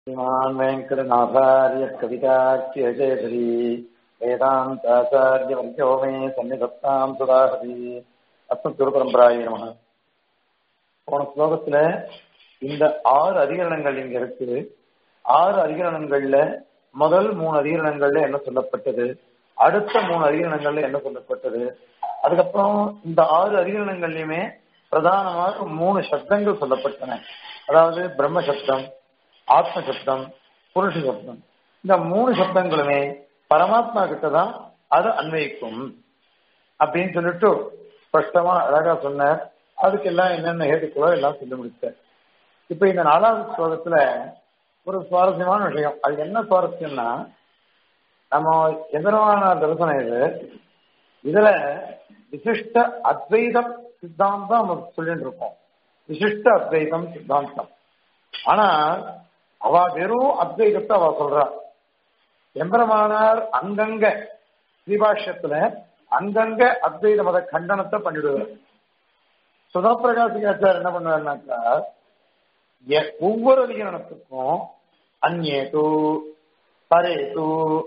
श्रीमान् वेङ्कटनाथार्य कविताख्यजयश्री वेदान्ताचार्यवर्यो मे सन्निधत्ताम् सुदाहरी அஸ்மத் குருபரம்பராய நம போன ஸ்லோகத்துல இந்த ஆறு அதிகரணங்கள் இங்க இருக்குது ஆறு அதிகரணங்கள்ல முதல் மூணு அதிகரணங்கள்ல என்ன சொல்லப்பட்டது அடுத்த மூணு அதிகரணங்கள்ல என்ன சொல்லப்பட்டது அதுக்கப்புறம் இந்த ஆறு அதிகரணங்கள்லயுமே பிரதானமாக மூணு சப்தங்கள் சொல்லப்பட்டன அதாவது பிரம்ம சப்தம் ஆத்ம சப்தம் புருஷ சப்தம் இந்த மூணு சப்தங்களுமே பரமாத்மா கிட்ட தான் அது அன்வயிக்கும் அப்படின்னு சொல்லிட்டு ஸ்பஷ்டமா அழகா சொன்னார் அதுக்கு எல்லாம் என்னென்ன ஹேதுக்களோ எல்லாம் சொல்லி முடிச்சார் இப்ப இந்த நாலாவது ஸ்லோகத்துல ஒரு சுவாரஸ்யமான விஷயம் அது என்ன சுவாரஸ்யம்னா நம்ம எதிரமான தரிசனம் இது இதுல விசிஷ்ட அத்வைதம் சித்தாந்தம் நம்ம சொல்லிட்டு இருக்கோம் விசிஷ்ட அத்வைதம் சித்தாந்தம் ஆனா அவ வெறும் அத்வைதத்தை அவ சொல்றா எம்பெருமானார் அங்கங்க ஸ்ரீபாஷ்யத்துல அங்கங்க அத்வைத மத கண்டனத்தை பண்ணிடுவார் சுதாபிரகாசிகாச்சார் என்ன பண்ணுவாருனாக்கா ஒவ்வொரு அதிகரணத்துக்கும் அந்நேது பரேது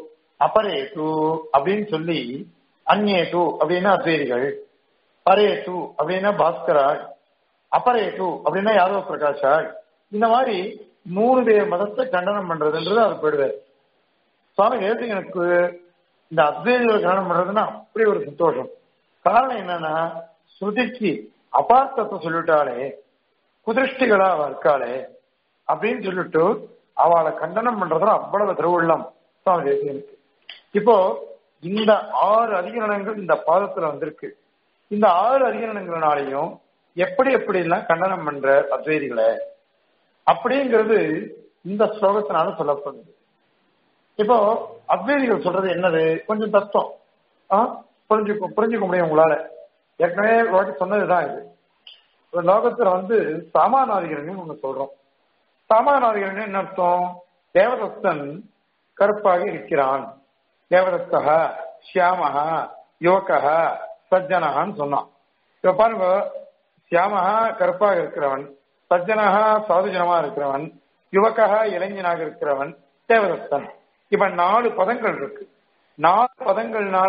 அபரேது அப்படின்னு சொல்லி அந்நேது அப்படின்னா அத்வைதிகள் பரேது அப்படின்னா பாஸ்கராள் அபரேது அப்படின்னா யாதவ பிரகாஷாள் இந்த மாதிரி மூணு பேர் மதத்தை கண்டனம் பண்றதுன்றது அவர் போயிடுவார் சுவாமி தேசிகனுக்கு இந்த அத்வைதிகளை கண்டனம் பண்றதுன்னா அப்படி ஒரு சந்தோஷம் காரணம் என்னன்னா ஸ்ருதிக்கு அபார்த்தத்தை சொல்லிட்டாலே குதிருஷ்டிகளா அவ இருக்காளே அப்படின்னு சொல்லிட்டு அவளை கண்டனம் பண்றதுல அவ்வளவு திருவுள்ளம் சுவாமி தேசிகனுக்கு இப்போ இந்த ஆறு அதிகரணங்கள் இந்த பாதத்துல வந்திருக்கு இந்த ஆறு அதிகரணங்களாலையும் எப்படி எப்படி எல்லாம் கண்டனம் பண்ற அத்வைதிகளை அப்படிங்கிறது இந்த ஸ்லோகத்தினால சொல்லப்படுது இப்போ அத்வைதிகள் சொல்றது என்னது கொஞ்சம் கஷ்டம் புரிஞ்சுக்க புரிஞ்சுக்க முடியும் உங்களால ஏற்கனவே வாட்டி சொன்னதுதான் இது ஒரு லோகத்துல வந்து சாமானாதிகரன் ஒண்ணு சொல்றோம் சாமானாதிகரன் என்ன அர்த்தம் தேவதத்தன் கருப்பாக இருக்கிறான் தேவதத்தக சியாமகா யுவகா சஜ்ஜனகான்னு சொன்னான் இப்ப பாருங்க சியாமகா கருப்பாக இருக்கிறவன் சஜ்ஜனகா சாதுஜனமா இருக்கிறவன் யுவகா இளைஞனாக இருக்கிறவன் தேவதத்தன் இப்ப நாலு பதங்கள் இருக்கு நாலு பதங்கள்னால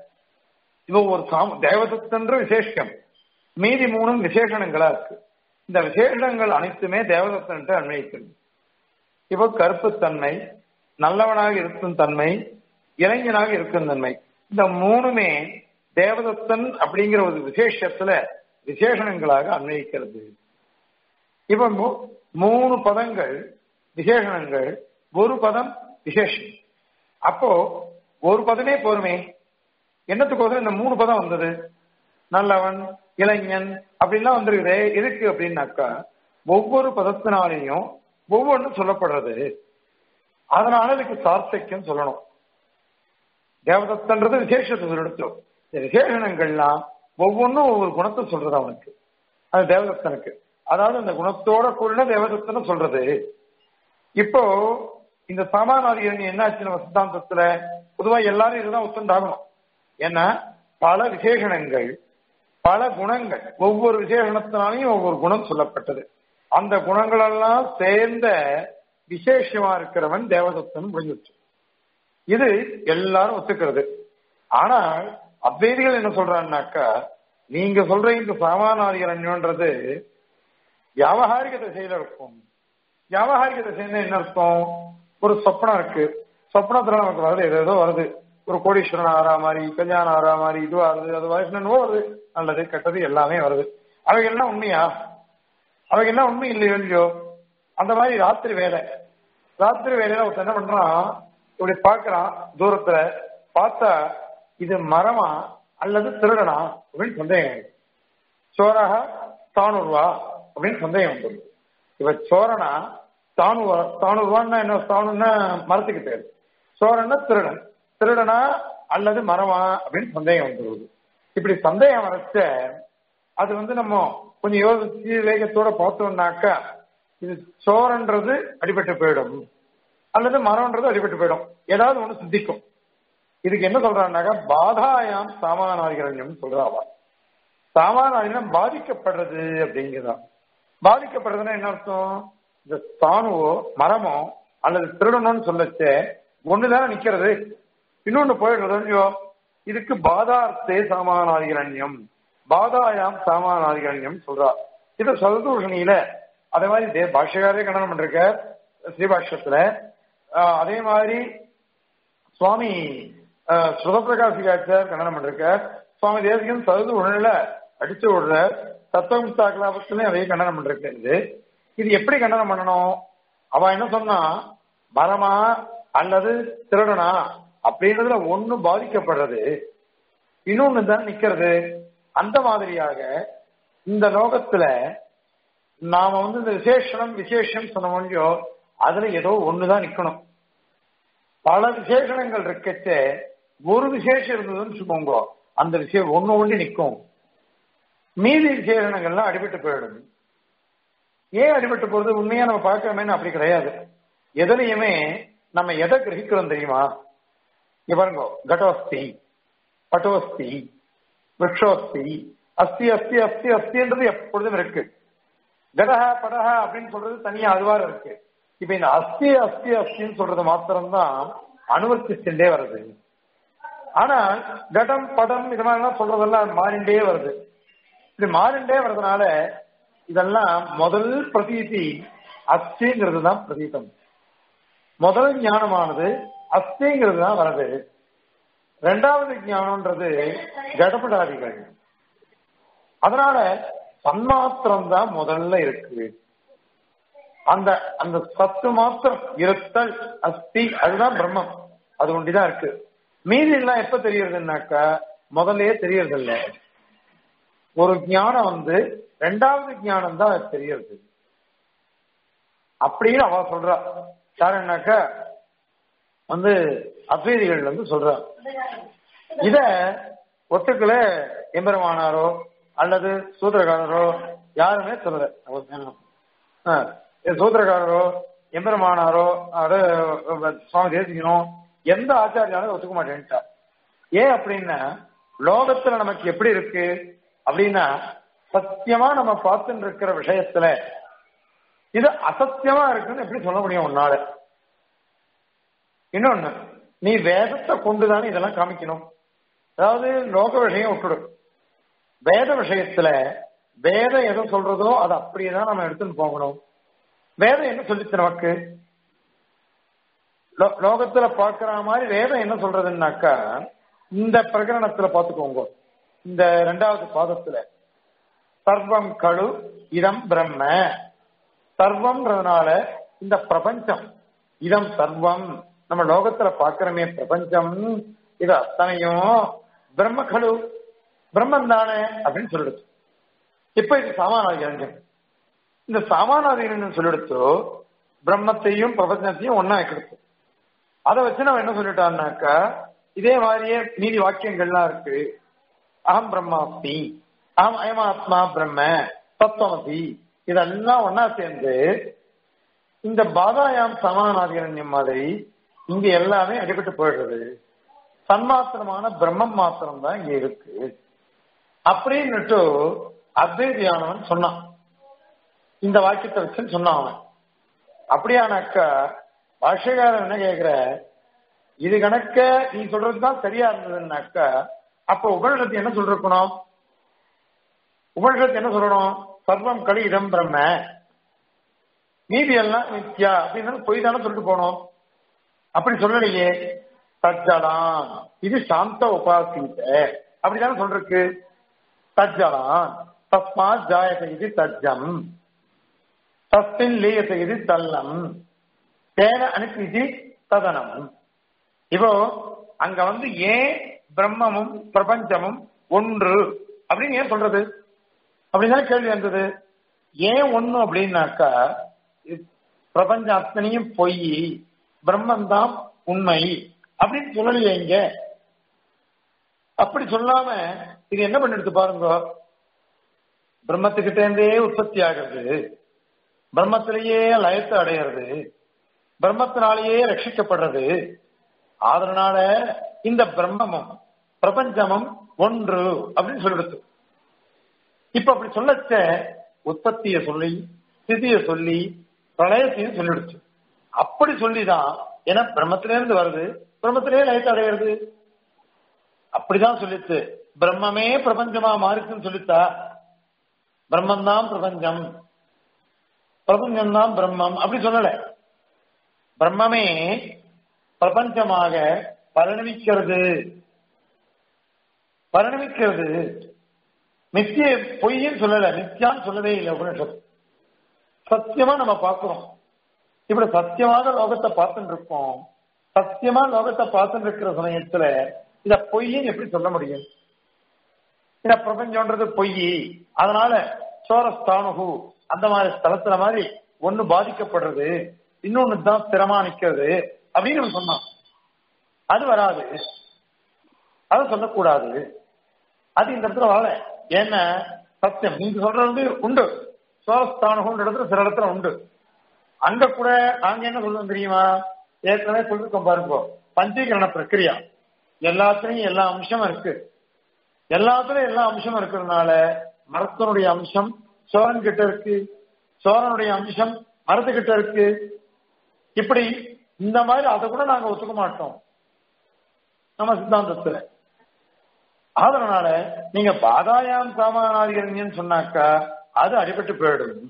இவன் ஒரு சாம தேவதத்தன்ற விசேஷம் மீதி மூணும் விசேஷணங்களா இருக்கு இந்த விசேஷணங்கள் அனைத்துமே தேவதத்தன் அன்வயிக்கிறது இப்போ கருப்புத்தன்மை நல்லவனாக இருக்கும் தன்மை இளைஞனாக இருக்கும் தன்மை இந்த மூணுமே தேவதத்தன் அப்படிங்கிற ஒரு விசேஷத்துல விசேஷணங்களாக அன்வயிக்கிறது இப்ப மூணு பதங்கள் விசேஷணங்கள் ஒரு பதம் விசேஷம் அப்போ ஒரு பதமே போருமே என்னத்துக்கோசரம் இந்த மூணு பதம் வந்தது நல்லவன் இளைஞன் அப்படின்லாம் வந்திருக்குது எதுக்கு அப்படின்னாக்கா ஒவ்வொரு பதத்தினாலையும் ஒவ்வொன்றும் சொல்லப்படுறது அதனால இதுக்கு சார்த்தக்கியம் சொல்லணும் தேவதத்தன்றது விசேஷத்தை சொல்லிடுச்சோம் இந்த விசேஷணங்கள்லாம் ஒவ்வொன்றும் ஒவ்வொரு குணத்தை சொல்றது அவனுக்கு அது தேவதத்தனுக்கு அதாவது அந்த குணத்தோட கூட தேவதத்தனை சொல்றது இப்போ இந்த சாமானாதிகரணி என்னாச்சு நம்ம சித்தாந்தத்துல பொதுவா எல்லாரும் இதுதான் ஒத்துண்டாகணும் ஏன்னா பல விசேஷணங்கள் பல குணங்கள் ஒவ்வொரு விசேஷணத்தினாலையும் ஒவ்வொரு குணம் சொல்லப்பட்டது அந்த குணங்கள் எல்லாம் சேர்ந்த விசேஷமா இருக்கிறவன் தேவதத்தன் முடிஞ்சிச்சு இது எல்லாரும் ஒத்துக்கிறது ஆனால் அத்வைதிகள் என்ன சொல்றான்னாக்கா நீங்க சொல்ற இந்த சாமானாதிகரண்யன்றது வியாபகாரிக திசையில இருக்கும் வியாபகாரிக திசைன்னு என்ன அர்த்தம் ஒரு சொப்னம் இருக்கு சொப்னத்துல நமக்கு வருது ஏதோ வருது ஒரு கோடீஸ்வரன் ஆறா மாதிரி கல்யாணம் ஆறா மாதிரி இதுவா வருது அது என்னவோ வருது நல்லது கெட்டது எல்லாமே வருது அவைகள் எல்லாம் உண்மையா அவைகள் எல்லாம் உண்மை இல்லையோ இல்லையோ அந்த மாதிரி ராத்திரி வேலை ராத்திரி வேலையில ஒருத்தர் என்ன பண்றான் இப்படி பாக்குறான் தூரத்துல பார்த்தா இது மரமா அல்லது திருடனா அப்படின்னு சந்தேகம் சோராக தானூர்வா அப்படின்னு சந்தேகம் வந்துடும் இப்ப சோரனா தானுவா தானூர்வான்னா என்ன தானுன்னா மரத்துக்கு பேர் சோரன்னா திருடன் திருடனா அல்லது மரமா அப்படின்னு சந்தேகம் வந்துடுது இப்படி சந்தேகம் வரைச்ச அது வந்து நம்ம கொஞ்சம் யோசிச்சு வேகத்தோட பார்த்தோம்னாக்கா இது சோரன்றது அடிபட்டு போயிடும் அல்லது மரம்ன்றது அடிபட்டு போயிடும் ஏதாவது ஒண்ணு சித்திக்கும் இதுக்கு என்ன சொல்றான்னாக்கா பாதாயாம் சாமானாதிகரண்யம் சொல்றாவா சாமானாதிகரம் பாதிக்கப்படுறது அப்படிங்கிறதா பாதிக்கப்படுறதுன்னா என்ன அர்த்தம் இந்த தானுவோ மரமோ அல்லது திருடணும்னு சொல்லச்சே ஒண்ணுதானே நிக்கிறது இன்னொன்னு போயிடுறது இல்லையோ இதுக்கு பாதார்த்தே சாமானாதிகரண்யம் பாதாயாம் சாமானாதிகரண்யம் சொல்றா இது சதுதூஷணியில அதே மாதிரி தே பாஷ்யக்காரே கண்டனம் பண்றிருக்க ஸ்ரீபாஷ்யத்துல ஆஹ் அதே மாதிரி சுவாமி ஆஹ் சுதப்பிரகாசிகாச்சார் கண்டனம் பண்றிருக்க சுவாமி தேசிகன் சதுதூஷணில அடிச்சு விடுற தத்துவமுக்தா கலாபத்திலையும் அதே கண்டனம் பண்றது இது எப்படி கண்டனம் பண்ணணும் அவ என்ன சொன்னா மரமா அல்லது திருடனா அப்படின்றதுல ஒண்ணு பாதிக்கப்படுறது இன்னொன்னு தான் நிக்கிறது அந்த மாதிரியாக இந்த லோகத்துல நாம வந்து இந்த விசேஷனம் விசேஷம் சொன்ன முடியோ அதுல ஏதோ ஒண்ணுதான் நிக்கணும் பல விசேஷணங்கள் இருக்கச்சே ஒரு விசேஷம் இருந்ததுன்னு வச்சுக்கோங்க அந்த விஷயம் ஒண்ணு ஒண்ணு நிக்கும் மீதி விசேஷணங்கள்லாம் அடிபட்டு போயிடும் ஏன் அடிபட்டு போறது உண்மையா நம்ம பார்க்கிறோமேன்னு அப்படி கிடையாது எதுலையுமே நம்ம எதை கிரகிக்கிறோம் தெரியுமா இங்க பாருங்க கடோஸ்தி பட்டோஸ்தி விரக்ஷோஸ்தி அஸ்தி அஸ்தி அஸ்தி அஸ்தின்றது எப்பொழுதும் இருக்கு கடஹ படஹ அப்படின்னு சொல்றது தனியா அதுவாறு இருக்கு இப்ப இந்த அஸ்தி அஸ்தி அஸ்தின்னு சொல்றது மாத்திரம்தான் அனுவர்த்திச்சுட்டே வருது ஆனா கடம் படம் இது மாதிரிலாம் சொல்றதெல்லாம் மாறிண்டே வருது இப்படி மாறிண்டே வர்றதுனால இதெல்லாம் முதல் பிரதீதி அஸ்திங்கிறது தான் பிரதீதம் முதல் ஞானமானது அஸ்திங்கிறது தான் வருது ரெண்டாவது ஞானம்ன்றது கடப்படாதிகள் அதனால தன்மாத்திரம் தான் முதல்ல இருக்கு அந்த அந்த சத்து மாத்திரம் இருத்தல் அஸ்தி அதுதான் பிரம்மம் அது ஒண்டிதான் இருக்கு மீதி எல்லாம் எப்ப தெரியறதுன்னாக்கா முதல்லயே தெரியறது இல்ல ஒரு ஞானம் வந்து ரெண்டாவது ஞானம் தான் அது தெரியறது அப்படின்னு அவ சொல்றா யாருன்னாக்கா வந்து அத்வைதிகள் வந்து சொல்றா இத ஒட்டுக்கள எம்பெருமானாரோ அல்லது சூத்திரக்காரரோ யாருமே சொல்லல ஆ, இது சூத்திரக்காரரோ எம்பெருமானாரோ அது சுவாமி தேசிக்கணும் எந்த ஆச்சாரியாலும் ஒத்துக்க மாட்டேன்ட்டா ஏன் அப்படின்னா லோகத்துல நமக்கு எப்படி இருக்கு அப்படின்னா சத்தியமா நம்ம பார்த்துட்டு இருக்கிற விஷயத்துல இது அசத்தியமா இருக்குன்னு எப்படி சொல்ல முடியும் உன்னால இன்னொன்னு நீ வேதத்தை கொண்டுதானே இதெல்லாம் காமிக்கணும் அதாவது லோக விஷயம் விட்டுடும் வேத விஷயத்துல வேதம் எதை சொல்றதோ அதை அப்படியே தான் நம்ம எடுத்துன்னு போகணும் வேதம் என்ன சொல்லிச்சு நமக்கு லோ- லோகத்துல பார்க்கிற மாதிரி வேதம் என்ன சொல்றதுன்னாக்கா இந்த பிரகரணத்துல பாத்துக்கோங்க இந்த ரெண்டாவது பாதத்துல சர்வம் கழு இதம் பிரம்ம சர்வம்ன்றதுனால இந்த பிரபஞ்சம் இதம் சர்வம் நம்ம லோகத்துல பாக்குறமே பிரபஞ்சம் இது அத்தனையும் பிரம்ம கழு பிரம்மன் தானே அப்படின்னு சொல்லிடுச்சு இப்ப இது சாமானாதிகரஞ்சம் இந்த சாமானாதிகரஞ்சம் சொல்லிடுச்சு பிரம்மத்தையும் பிரபஞ்சத்தையும் ஒன்னா கிடைச்சு அதை வச்சு நம்ம என்ன சொல்லிட்டோம்னாக்கா இதே மாதிரியே மீதி வாக்கியங்கள்லாம் இருக்கு அகம் பிரம்மாஸ்மி அகம் அயமாத்மா பிரம்ம தத்துவமசி இதெல்லாம் ஒன்னா சேர்ந்து இந்த பாதாயாம் சமானாதிகரண்யம் மாதிரி இங்க எல்லாமே அடிபட்டு போயிடுறது தன்மாத்திரமான பிரம்மம் மாத்திரம் தான் இங்க இருக்கு அப்படின்னுட்டு அத்வைதியானவன் சொன்னான் இந்த வாக்கியத்தை வச்சுன்னு சொன்னான் அவன் அப்படியானாக்கா பாஷ்யக்காரன் என்ன கேக்குற இது கணக்க நீ சொல்றதுதான் சரியா இருந்ததுன்னாக்கா அப்ப உபனிஷத்து என்ன சொல்லிருக்கணும் உபனிஷத்து என்ன சொல்லணும் சர்வம் களி இடம் பிரம்ம மீதி எல்லாம் மித்யா அப்படின்னு பொய் தானே சொல்லிட்டு போனோம் அப்படி சொல்லலையே தஜ்ஜலாம் இது சாந்த உபாசித்த அப்படிதானே சொல்றக்கு தஜ்ஜலாம் தஸ்மாத் ஜாயத இது தஜ்ஜம் தஸ்மின் லீயத இது தல்லம் தேன அனுப்பிச்சு ததனம் இப்போ அங்க வந்து ஏன் பிரம்மமும் பிரபஞ்சமும் ஒன்று அப்படின்னு ஏன் சொல்றது அப்படிதான் கேள்வி வந்தது ஏன் ஒண்ணு அப்படின்னாக்கா இது பிரபஞ்சம் அத்தனையும் பொய் பிரம்மன் தான் உண்மை அப்படின்னு சொல்லலையே இங்க அப்படி சொல்லாம இது என்ன பண்ணிடுது பாருங்க பிரம்மத்துக்கிட்ட இருந்தே உற்பத்தி ஆகிறது பிரம்மத்திலேயே லயத்தை அடையிறது பிரம்மத்தினாலேயே ரட்சிக்கப்படுறது அதனால இந்த பிரம்மமும் பிரபஞ்சமும் ஒன்று அப்படின்னு சொல்லிடுது இப்ப அப்படி சொல்லச்ச உற்பத்திய சொல்லி ஸ்திதிய சொல்லி பிரளயத்தையும் சொல்லிடுச்சு அப்படி சொல்லிதான் ஏன்னா பிரம்மத்திலேருந்து வருது பிரம்மத்திலே லயத்தை அடையிறது அப்படிதான் சொல்லித்து பிரம்மமே பிரபஞ்சமா மாறிச்சுன்னு சொல்லித்தா பிரம்மம் தான் பிரபஞ்சம் பிரபஞ்சம் தான் பிரம்மம் அப்படி சொல்லல பிரம்மமே பிரபஞ்சமாக பரிணமிக்கிறது பரிணமிக்கிறது நித்திய பொய்ன்னு சொல்லல நித்தியான்னு சொல்லவே இல்லை உபனிஷத் சத்தியமா நம்ம பார்க்கிறோம் இப்படி சத்தியமாக லோகத்தை பார்த்துட்டு இருக்கோம் சத்தியமா லோகத்தை பார்த்துட்டு இருக்கிற சமயத்துல இத பொய்ன்னு எப்படி சொல்ல முடியும் இந்த பிரபஞ்சம்ன்றது பொய் அதனால சோரஸ்தானுகு அந்த மாதிரி ஸ்தலத்துல மாதிரி ஒண்ணு பாதிக்கப்படுறது இன்னொன்னு தான் ஸ்திரமா நிக்கிறது அப்படின்னு நம்ம சொன்னோம் அது வராது அதை சொல்லக்கூடாது அது இந்த இடத்துல வரல ஏன்னா சத்தியம் நீங்க சொல்றது வந்து உண்டு சோரஸ்தானுகுன்ற இடத்துல சில இடத்துல உண்டு அங்க கூட நாங்க என்ன சொல்றோம் தெரியுமா ஏற்கனவே சொல்லிருக்கோம் பாருங்க பஞ்சீகரண பிரக்கிரியா எல்லாத்துலயும் எல்லா அம்சமும் இருக்கு எல்லாத்துலயும் எல்லா அம்சமும் இருக்கிறதுனால மரத்தினுடைய அம்சம் சோரன் கிட்ட இருக்கு சோரனுடைய அம்சம் மரத்துக்கிட்ட இருக்கு இப்படி இந்த மாதிரி அதை கூட நாங்க ஒத்துக்க மாட்டோம் நம்ம சித்தாந்தத்துல அதனால நீங்க பாதாயாம் சாமானாதிகரண்யன்னு சொன்னாக்கா அது அடிபட்டு போயிடும்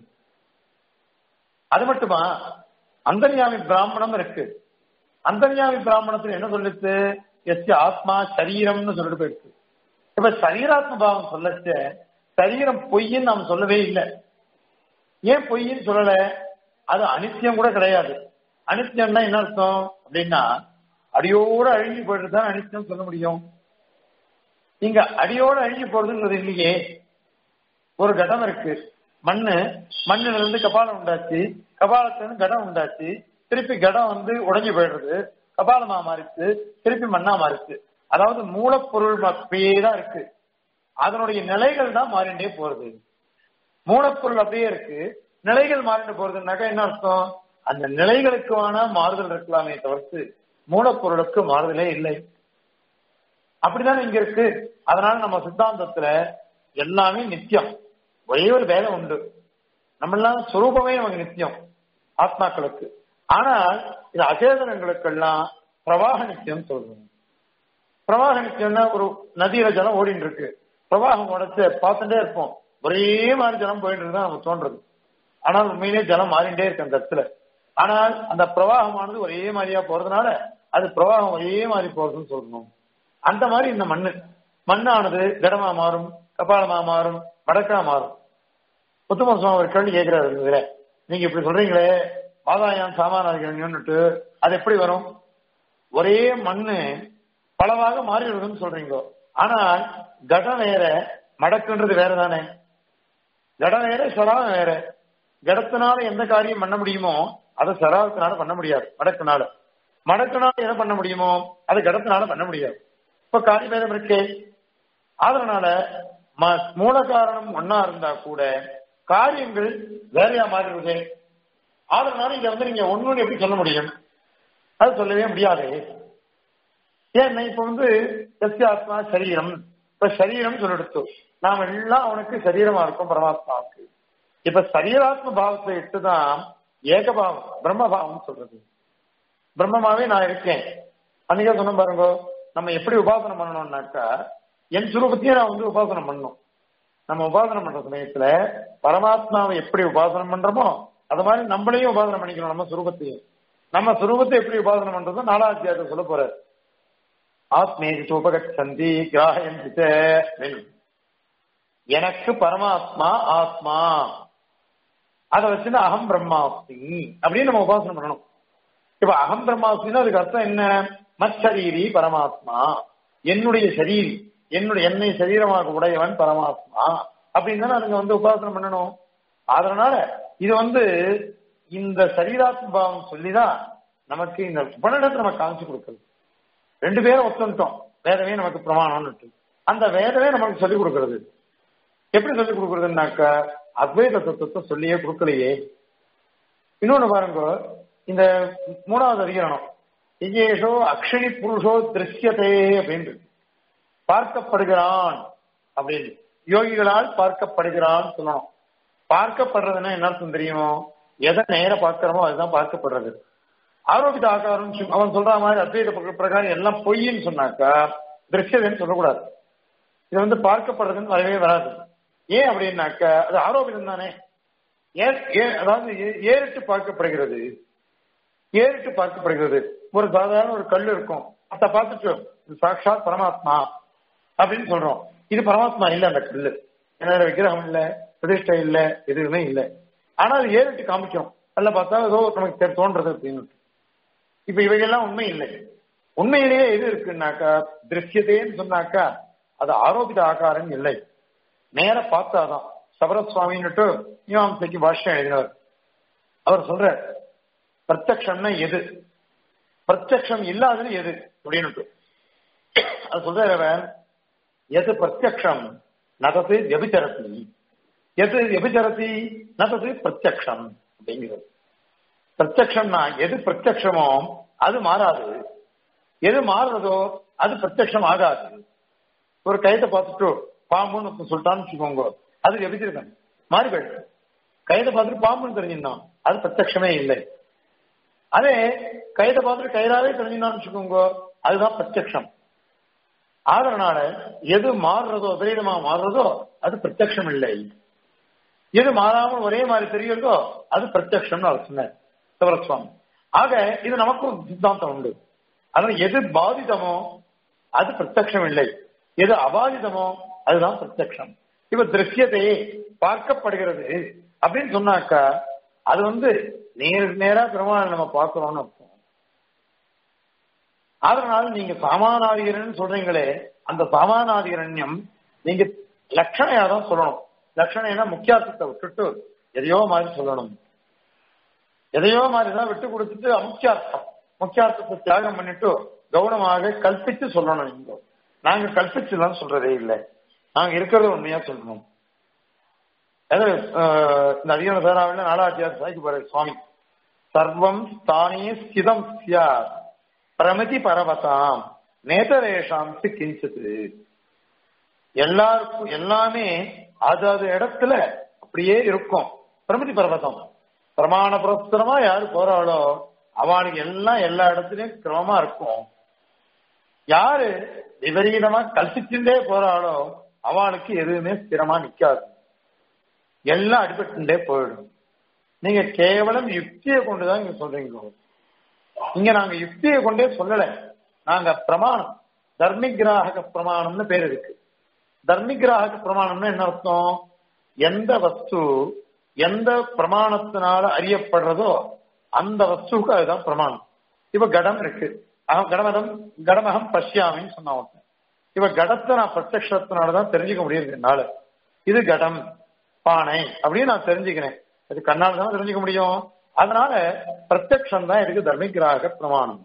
அது மட்டுமா அந்தர்யாமி பிராமணம் இருக்கு அந்தர்யாமி பிராமணத்துல என்ன சொல்லுச்சு எஸ் ஆத்மா சரீரம்னு சொல்லிட்டு போயிருக்கு இப்ப சரீராத்ம பாவம் சொல்லச்ச சரீரம் பொய்ன்னு நாம் சொல்லவே இல்லை ஏன் பொய்ன்னு சொல்லல அது அனித்தியம் கூட கிடையாது அனித்தியம்னா என்ன அர்த்தம் அப்படின்னா அடியோட அழுகி போயிட்டு தான் அனித்தியம் சொல்ல முடியும் நீங்க அடியோட அழுகி போறதுங்கிறது இல்லையே ஒரு கடம் இருக்கு மண்ணு மண்ணுல இருந்து கபாலம் உண்டாச்சு கபாலத்துல இருந்து கடம் உண்டாச்சு திருப்பி கடம் வந்து உடைஞ்சு போயிடுறது கபாலமா மாறிச்சு திருப்பி மண்ணா மாறிச்சு அதாவது மூலப்பொருள் அப்படியே தான் இருக்கு அதனுடைய நிலைகள் தான் மாறிண்டே போறது மூலப்பொருள் அப்படியே இருக்கு நிலைகள் மாறிட்டு போறதுனாக்கா என்ன அர்த்தம் அந்த நிலைகளுக்கான மாறுதல் இருக்கலாமே தவிர்த்து மூலப்பொருளுக்கு மாறுதலே இல்லை அப்படிதான் இங்க இருக்கு அதனால நம்ம சித்தாந்தத்துல எல்லாமே நித்தியம் ஒரே ஒரு வேலை உண்டு நம்ம எல்லாம் சுரூபமே நமக்கு நித்தியம் ஆத்மாக்களுக்கு ஆனால் இது அச்சேதனங்களுக்கெல்லாம் பிரவாக நித்தியம் சொல்றோம் பிரவாக நித்தியம்னா ஒரு நதியில ஜலம் ஓடிட்டு இருக்கு பிரவாகம் உடச்சு பார்த்துட்டே இருப்போம் ஒரே மாதிரி ஜலம் போயிட்டு இருந்தா நமக்கு தோன்றது ஆனால் உண்மையிலே ஜலம் மாறிண்டே இருக்கு அந்த இடத்துல ஆனால் அந்த பிரவாகமானது ஒரே மாதிரியா போறதுனால அது பிரவாகம் ஒரே மாதிரி போறதுன்னு சொல்லணும் அந்த மாதிரி இந்த மண்ணு மண்ணானது கடமா மாறும் கபாலமா மாறும் வடக்கா மாறும் முத்தும சுவாமி ஒரு கேள்வி கேட்கிறாரு இதுல நீங்க இப்படி சொல்றீங்களே ஆதாயம் சாமானியன்னுட்டு அது எப்படி வரும் ஒரே மண்ணு பலவாக மாறிடுதுன்னு சொல்றீங்க ஆனால் கடம் வேற மடக்குன்றது வேற தானே கடம் வேற சராவம் வேற கடத்தினால எந்த காரியம் பண்ண முடியுமோ அதை சராவத்தினால பண்ண முடியாது மடக்குனால மடக்குனால எதை பண்ண முடியுமோ அது கடத்தினால பண்ண முடியாது இப்ப காரியபேதம் இருக்கே அதனால மூல காரணம் ஒன்னா இருந்தா கூட காரியங்கள் வேறையா மாறிடுது அதனால இங்க வந்து நீங்க ஒண்ணு எப்படி சொல்ல முடியும் அது சொல்லவே முடியாது ஏன்னா இப்ப வந்து சத்தியாத்மா சரீரம் இப்ப சரீரம் சொல்லெடுத்து நாம எல்லாம் அவனுக்கு சரீரமா இருக்கும் பரமாத்மாவுக்கு இப்ப சரீராத்ம பாவத்தை இட்டுதான் ஏகபாவம் பிரம்மபாவம் சொல்றது பிரம்மமாவே நான் இருக்கேன் அன்னைக்கே சொன்ன பாருங்க நம்ம எப்படி உபாசனை பண்ணணும்னாக்கா என் சுரூபத்தையும் நான் வந்து உபாசனை பண்ணணும் நம்ம உபாசனை பண்ற சமயத்துல பரமாத்மாவை எப்படி உபாசனை பண்றோமோ அது மாதிரி நம்மளையும் உபாசனை பண்ணிக்கணும் நம்ம சுரூபத்தையும் நம்ம சுரூபத்தை எப்படி உபாசனை பண்றதோ நாலாம் அத்தியாயத்தை சொல்ல போறாரு ஆத்மேதி உபகச்சந்தி கிராகயந்திச்ச எனக்கு பரமாத்மா ஆத்மா அதை வச்சுட்டு அகம் பிரம்மாஸ்மி அப்படின்னு நம்ம உபாசனை பண்ணணும் இப்ப அகம் பிரம்மாஸ்மின்னா அதுக்கு அர்த்தம் என்ன மச்சரீரி பரமாத்மா என்னுடைய சரீரி என்னுடைய என்னை சரீரமாக உடையவன் பரமாத்மா அப்படின்னு தானே அதுங்க வந்து உபாசனை பண்ணணும் அதனால இது வந்து இந்த சரீராத்ம பாவம் சொல்லிதான் நமக்கு இந்த உபநிடத்தை நம்ம காமிச்சு கொடுக்குறது ரெண்டு பேரும் ஒத்துட்டோம் வேதமே நமக்கு பிரமாணம்னு அந்த வேதமே நமக்கு சொல்லிக் கொடுக்கறது எப்படி சொல்லிக் கொடுக்கறதுனாக்கா அத்வைத தத்துவத்தை சொல்லியே கொடுக்கலையே இன்னொன்னு பாருங்க இந்த மூணாவது அதிகரணம் இங்கேஷோ அக்ஷனி புருஷோ திருஷ்யதே அப்படின்னு பார்க்கப்படுகிறான் அப்படின்னு யோகிகளால் பார்க்கப்படுகிறான் சொல்லணும் பார்க்கப்படுறதுன்னா என்ன அர்த்தம் தெரியுமோ எதை நேர பார்க்கிறோமோ அதுதான் பார்க்கப்படுறது ஆரோபித ஆகாரம் சொ- அவன் சொல்ற மாதிரி அத்வைத பிர- பிரகாரம் எல்லாம் பொய்ன்னு சொன்னாக்கா திருஷ்யதன்னு சொல்லக்கூடாது இது வந்து பார்க்கப்படுறதுன்னு வரவே வராது ஏன் அப்படின்னாக்கா அது ஆரோபிதம் தானே ஏன் ஏன் அதாவது ஏ- ஏறிட்டு பார்க்கப்படுகிறது ஏறிட்டு பார்க்கப்படுகிறது ஒரு சாதாரண ஒரு கல் இருக்கும் அதை பார்த்துட்டு இது சாட்சாத் பரமாத்மா அப்படின்னு சொல்றோம் இது பரமாத்மா இல்ல அந்த கல்லு என்னோட விக்கிரகம் இல்ல பிரதிஷ்டை இல்ல எதுவுமே இல்ல ஆனா அது ஏறிட்டு காமிக்கும் அதில் பார்த்தா ஏதோ நமக்கு தெ- தோன்றது அப்படின்னு இப்ப இவைகள்லாம் உண்மை இல்லை உண்மையிலேயே எது இருக்குன்னாக்கா திருஷ்யதேன்னு சொன்னாக்கா அது ஆரோபித ஆகாரம் இல்லை நேர பார்த்தாதான் சபரசுவாமின்னுட்டு மீமாம்சைக்கு பாஷ்யம் எழுதினவர் அவர் சொல்ற பிரத்யக்ஷம்னா எது பிரத்யக்ஷம் இல்லாதது எது அப்படின்னுட்டு அது சொல்றாரு அவர் எது பிரத்யக்ஷம் நதது வியபிச்சரத்தி எது வியபிச்சரத்தி நதது பிரத்யக்ஷம் அப்படிங்கிறது பிரத்யக்ஷம்னா எது பிரத்யக்ஷமோ அது மாறாது எது மாறுறதோ அது பிரத்யக்ஷம் ஆகாது ஒரு கயத்தை பார்த்துட்டு பாம்புன்னு ஒருத்தன் சொல்லிட்டான்னு வச்சுக்கோங்க அது எபிச்சிருக்கேன் மாறி போயிடுது கயத்தை பார்த்துட்டு பாம்புன்னு தெரிஞ்சிருந்தான் அது பிரத்யக்ஷமே இல்லை அதே கயத்தை பார்த்துட்டு கயிறாவே தெரிஞ்சிருந்தான்னு வச்சுக்கோங்க அதுதான் பிரத்யக்ஷம் அதனால எது மாறுறதோ விபரீதமா மாறுறதோ அது பிரத்யக்ஷம் இல்லை எது மாறாமல் ஒரே மாதிரி தெரிகிறதோ அது பிரத்யக்ஷம்னு அவர் சொன்னார் சிவரசுவாமி ஆக இது நமக்கும் சித்தாந்தம் உண்டு அதனால எது பாதிதமோ அது பிரத்யக்ஷம் இல்லை எது அபாதிதமோ அதுதான் பிரத்யக்ஷம் இப்ப திருஷ்யத்தையே பார்க்கப்படுகிறது அப்படின்னு சொன்னாக்கா அது வந்து நேருக்கு நேரா பெருமாள் நம்ம பார்க்கிறோம்னு அர்த்தம் அதனால நீங்க சாமானாதிகரன் சொல்றீங்களே அந்த சாமானாதிகரண்யம் நீங்க லட்சணையா தான் சொல்லணும் லட்சணைனா முக்கியார்த்தத்தை விட்டுட்டு எதையோ மாதிரி சொல்லணும் எதையோ மாதிரி தான் விட்டு கொடுத்துட்டு அமுக்கியார்த்தம் முக்கியார்த்தத்தை தியாகம் பண்ணிட்டு கவனமாக கல்பித்து சொல்லணும் நீங்க நாங்க கல்பிச்சுலாம் சொல்றதே இல்லை நாங்க இருக்கிறத உண்மையா சொல்லணும் அதாவது ஆஹ், இந்த அதிகார சேராவில் நாலாத்தியார் சாய்க்கு போற சுவாமி சர்வம் தானே ஸ்திதம் சியாத் பிரமதி பரவதாம் நேதரேஷாம் கிஞ்சித்து எல்லாருக்கும் எல்லாமே அது அது இடத்துல அப்படியே இருக்கும் பிரமதி பர்வதம் பிரமாண புரஸ்தரமா யாரு போறாளோ அவனுக்கு எல்லாம் எல்லா இடத்துலயும் கிரமமா இருக்கும் யாரு விபரீதமா கல்பிச்சுட்டே போறாளோ அவனுக்கு எதுவுமே ஸ்திரமா நிக்காது எல்லாம் அடிபட்டுட்டே போயிடும் நீங்க கேவலம் யுக்தியை கொண்டுதான் இங்க சொல்றீங்க இங்க நாங்க யுக்தியை கொண்டே சொல்லல நாங்க பிரமாணம் தர்மிகிராக பிரமாணம்னு பேர் இருக்கு தர்மிகிராக பிரமாணம்னு என்ன அர்த்தம் எந்த வஸ்து எந்த பிரமாணத்தினால அறியப்படுறதோ அந்த வஸ்துக்கு அதுதான் பிரமாணம் இப்ப கடம் இருக்கு அகம் கடமதம் கடமகம் பஷ்யாமின்னு சொன்னா ஒருத்தன் இப்ப கடத்தை நான் பிரத்யக்ஷத்தினாலதான் தெரிஞ்சுக்க முடியுது என்னால இது கடம் பானை அப்படின்னு நான் தெரிஞ்சுக்கிறேன் அது கண்ணால தான் தெரிஞ்சுக்க முடியும் அதனால பிரத்யக்ஷம் தான் எனக்கு தர்மிகிராக பிரமாணம்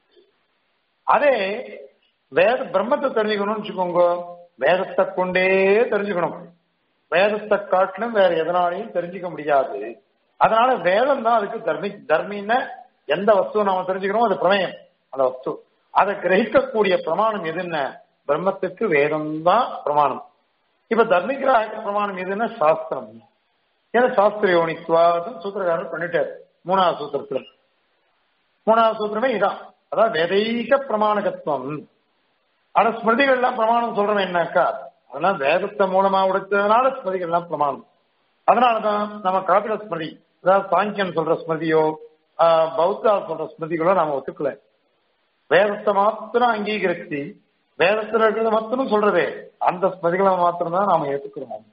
அதே வேத பிரம்மத்தை தெரிஞ்சுக்கணும்னு வச்சுக்கோங்க வேதத்தை கொண்டே தெரிஞ்சுக்கணும் வேதத்தை காட்டிலும் வேற எதனாலையும் தெரிஞ்சுக்க முடியாது அதனால வேதம் தான் அதுக்கு தர்மி தர்மின்னு எந்த வஸ்துவை நாம தெரிஞ்சுக்கிறோமோ அது பிரமேயம் அந்த வஸ்து அதை கிரகிக்கக்கூடிய பிரமாணம் எதுன்னு பிரம்மத்துக்கு வேதம் தான் பிரமாணம் இப்ப தர்மிகிராக பிரமாணம் எதுன்னா சாஸ்திரம் ஏன்னா சாஸ்திர யோனித்வாதம் சூத்திரக்காரர் பண்ணிட்டார் மூணாவது சூத்திரத்துல மூணாவது சூத்திரமே இதான் அதாவது வேதைக பிரமாணகத்துவம் ஆனா ஸ்மிருதிகள்லாம் பிரமாணம் சொல்றோம் என்னக்கா அதெல்லாம் வேதத்தை மூலமா உடைத்ததுனால ஸ்மிருதிகள்லாம் பிரமாணம் அதனாலதான் நம்ம காபில ஸ்மிருதி அதாவது சாங்கியன் சொல்ற ஸ்மிருதியோ ஆஹ், பௌத்தா சொல்ற ஸ்மிருதிகளோ நாம ஒத்துக்கல வேதத்தை மாத்திரம் அங்கீகரிச்சு வேதத்துல இருக்கிறத மாத்திரம் சொல்றதே அந்த ஸ்மிருதிகளை மாத்திரம் தான் நாம ஏத்துக்கிறோம்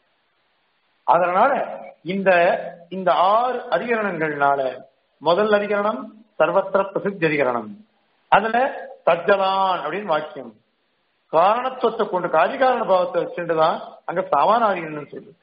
அதனால இந்த இந்த ஆறு அதிகரணங்கள்னால முதல் அதிகரணம் சர்வத்திர பிரசித்தி அதிகரணம் அதுல தஜ்ஜலான் அப்படின்னு வாக்கியம் காரணத்துவத்தை கொண்டு காரிகாரண பாவத்தை வச்சுட்டு தான் அங்க சாமானாதிகரணம் சொல்லுது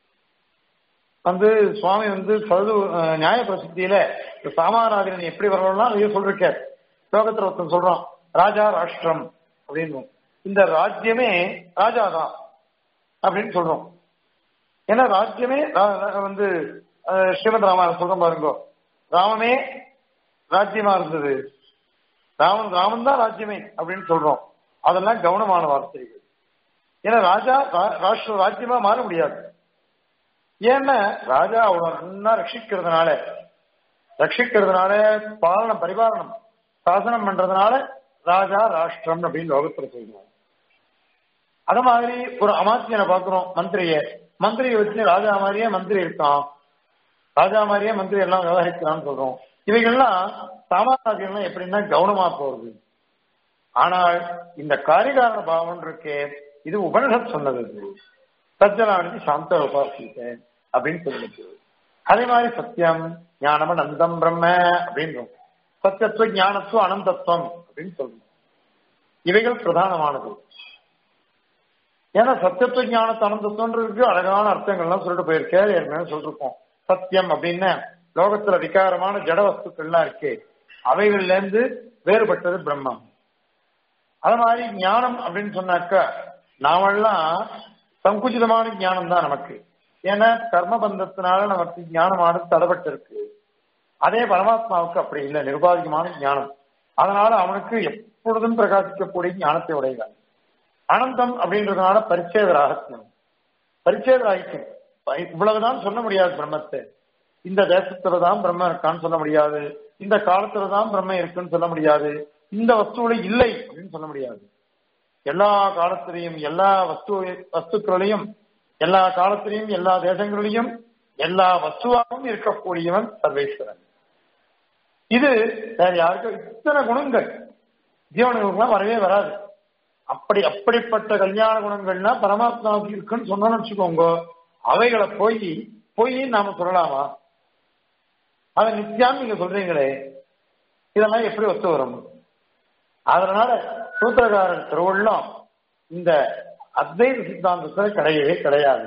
வந்து சுவாமி வந்து சது அஹ், நியாய பிரசித்தியில இந்த சாமானாதிகரணம் எப்படி வரணும்னா அதையே சொல்லிருக்கார் லோகத்துல ஒருத்தன் சொல்றான் ராஜா ராஷ்டிரம் அப்படின்னு இந்த ராஜ்யமே ராஜாதான் அப்படின்னு சொல்றோம் ஏன்னா ராஜ்யமே ரா- ரா- வந்து அஹ், ஸ்ரீமத் ராமாயணம் சொல்றோம் பாருங்க ராமமே ராஜ்யமா இருந்தது ராமன் ராமன் தான் ராஜ்யமே அப்படின்னு சொல்றோம் அதெல்லாம் கவனமான வார்த்தைகள் ஏன்னா ராஜா ரா- ராஷ்டிர ராஜ்யமா மாற முடியாது ஏன்னா ராஜா அவ்வளவு நன்னா ரட்சிக்கிறதுனால ரட்சிக்கிறதுனால பாலனம் பரிபாலனம் சாசனம் பண்றதுனால ராஜா ராஷ்டிரம் அப்படின்னு லோகத்துல சொல்லுவோம் அத மாதிரி ஒரு அமாத்தியனை பாக்குறோம் மந்திரிய மந்திரியை வச்சு ராஜா மாதிரியே மந்திரி இருக்கான் ராஜா மாதிரியே மந்திரி எல்லாம் விவகரிக்கிறான்னு சொல்றோம் இவைகள்லாம் சாமானியெல்லாம் எப்படின்னா கவனமா போறது ஆனால் இந்த காரிகாரண பாவம் இருக்கே இது உபனிஷத் சொன்னது இது. சஜ்ஜனானது சாந்த உபாசிக்க அப்படின்னு சொல்லுது அதே மாதிரி சத்தியம் ஞானம் அனந்தம் பிரம்ம அப்படின்றோம் சத்தியத்துவ ஞானத்துவ அனந்தத்துவம் அப்படின்னு சொல்லணும் இவைகள் பிரதானமானது ஏன்னா சத்தியத்துவ ஞானத்து அனந்தத்துவன்றதுக்கு அழகான அர்த்தங்கள்லாம் சொல்லிட்டு போயிருக்கேன் ஏற்கனவே சொல்லிருக்கோம் சத்தியம் அப்படின்னு லோகத்துல விகாரமான ஜட வஸ்துக்கள்லாம் இருக்கு அவைகள்ல இருந்து வேறுபட்டது பிரம்மம் அது மாதிரி ஞானம் அப்படின்னு சொன்னாக்க நாமெல்லாம் சங்குச்சிதமான ஞானம் தான் நமக்கு ஏன்னா கர்ம பந்தத்தினால நமக்கு ஞானமானது தடப்பட்டு இருக்கு அதே பரமாத்மாவுக்கு அப்படி இல்லை நிர்வாகிகமான ஞானம் அதனால அவனுக்கு எப்பொழுதும் பிரகாசிக்கக்கூடிய ஞானத்தை உடையவன் அனந்தம் அப்படின்றதுனால பரிச்சேத ராகத்தியம் பரிச்சேத ராகிக்கும் இவ்வளவுதான் சொல்ல முடியாது பிரம்மத்தை இந்த தேசத்துல தான் பிரம்மம் இருக்கான்னு சொல்ல முடியாது இந்த காலத்துல தான் பிரம்மம் இருக்குன்னு சொல்ல முடியாது இந்த வஸ்துவில இல்லை அப்படின்னு சொல்ல முடியாது எல்லா காலத்திலையும் எல்லா வஸ்து வஸ்துக்களையும் எல்லா காலத்திலையும் எல்லா தேசங்களிலையும் எல்லா வஸ்துவாகவும் இருக்கக்கூடியவன் சர்வேஸ்வரன் இது வேற யாருக்கும் இத்தனை குணங்கள் ஜீவனுக்குலாம் வரவே வராது அப்படி அப்படிப்பட்ட கல்யாண குணங்கள்னா பரமாத்மாவுக்கு இருக்குன்னு சொன்னோம்னு வச்சுக்கோங்க அவைகளை போய் போய் நாம சொல்லலாமா அதை நித்தியான்னு நீங்க சொல்றீங்களே இதெல்லாம் எப்படி ஒத்து வரும் அதனால சூத்திரகாரர் திருவுள்ளம் இந்த அத்வைத சித்தாந்தத்துல கிடையவே கிடையாது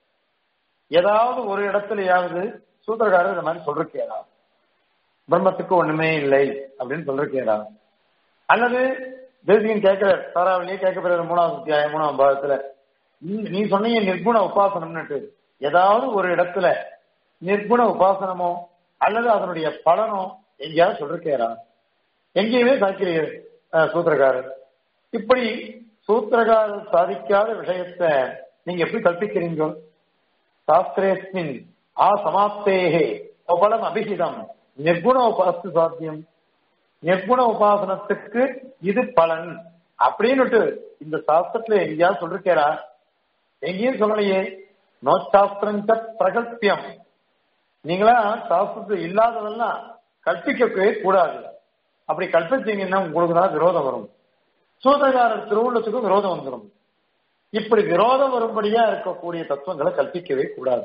ஏதாவது ஒரு இடத்துலயாவது சூத்திரகாரர் இந்த மாதிரி சொல்றேடா பிரம்மத்துக்கு ஒண்ணுமே இல்லை அப்படின்னு சொல்றேடா அல்லது தேசிகன் கேட்கிற தாராவளியே கேட்கப்படுற மூணாவது அத்தியாயம் மூணாம் பாகத்துல நீ- நீ சொன்னீங்க நிர்குண உபாசனம்னுட்டு ஏதாவது ஒரு இடத்துல நிர்குண உபாசனமோ அல்லது அதனுடைய பலனோ எங்கேயாவது சொல்றேரா எங்கேயுமே சாய்க்கிறீர்கள் அஹ், சூத்திரக்காரர் இப்படி சூத்திரகாரர் சாதிக்காத விஷயத்தை நீங்க எப்படி கற்பிக்கிறீங்க சாஸ்திரேஸ்மின் ஆ சமாப்தேகே உபலம் அபிஹிதம் நிர்குண உபாசு சாத்தியம் நிர்குண உபாசனத்துக்கு இது பலன் அப்படின்னுட்டு இந்த சாஸ்திரத்துல எங்கேயாவது சொல்லிருக்கேரா எங்கேயும் சொல்லலையே நோச்சாஸ்திரஞ்ச பிரகல்பியம் நீங்களா சாஸ்திரத்துல இல்லாததெல்லாம் கற்பிக்கவே கூடாது அப்படி கற்பிச்சீங்கன்னா உங்களுக்கு தான் விரோதம் வரும் சூதகாரர் திருவுள்ளத்துக்கும் விரோதம் வந்துடும் இப்படி விரோதம் வரும்படியா இருக்கக்கூடிய தத்துவங்களை கற்பிக்கவே கூடாது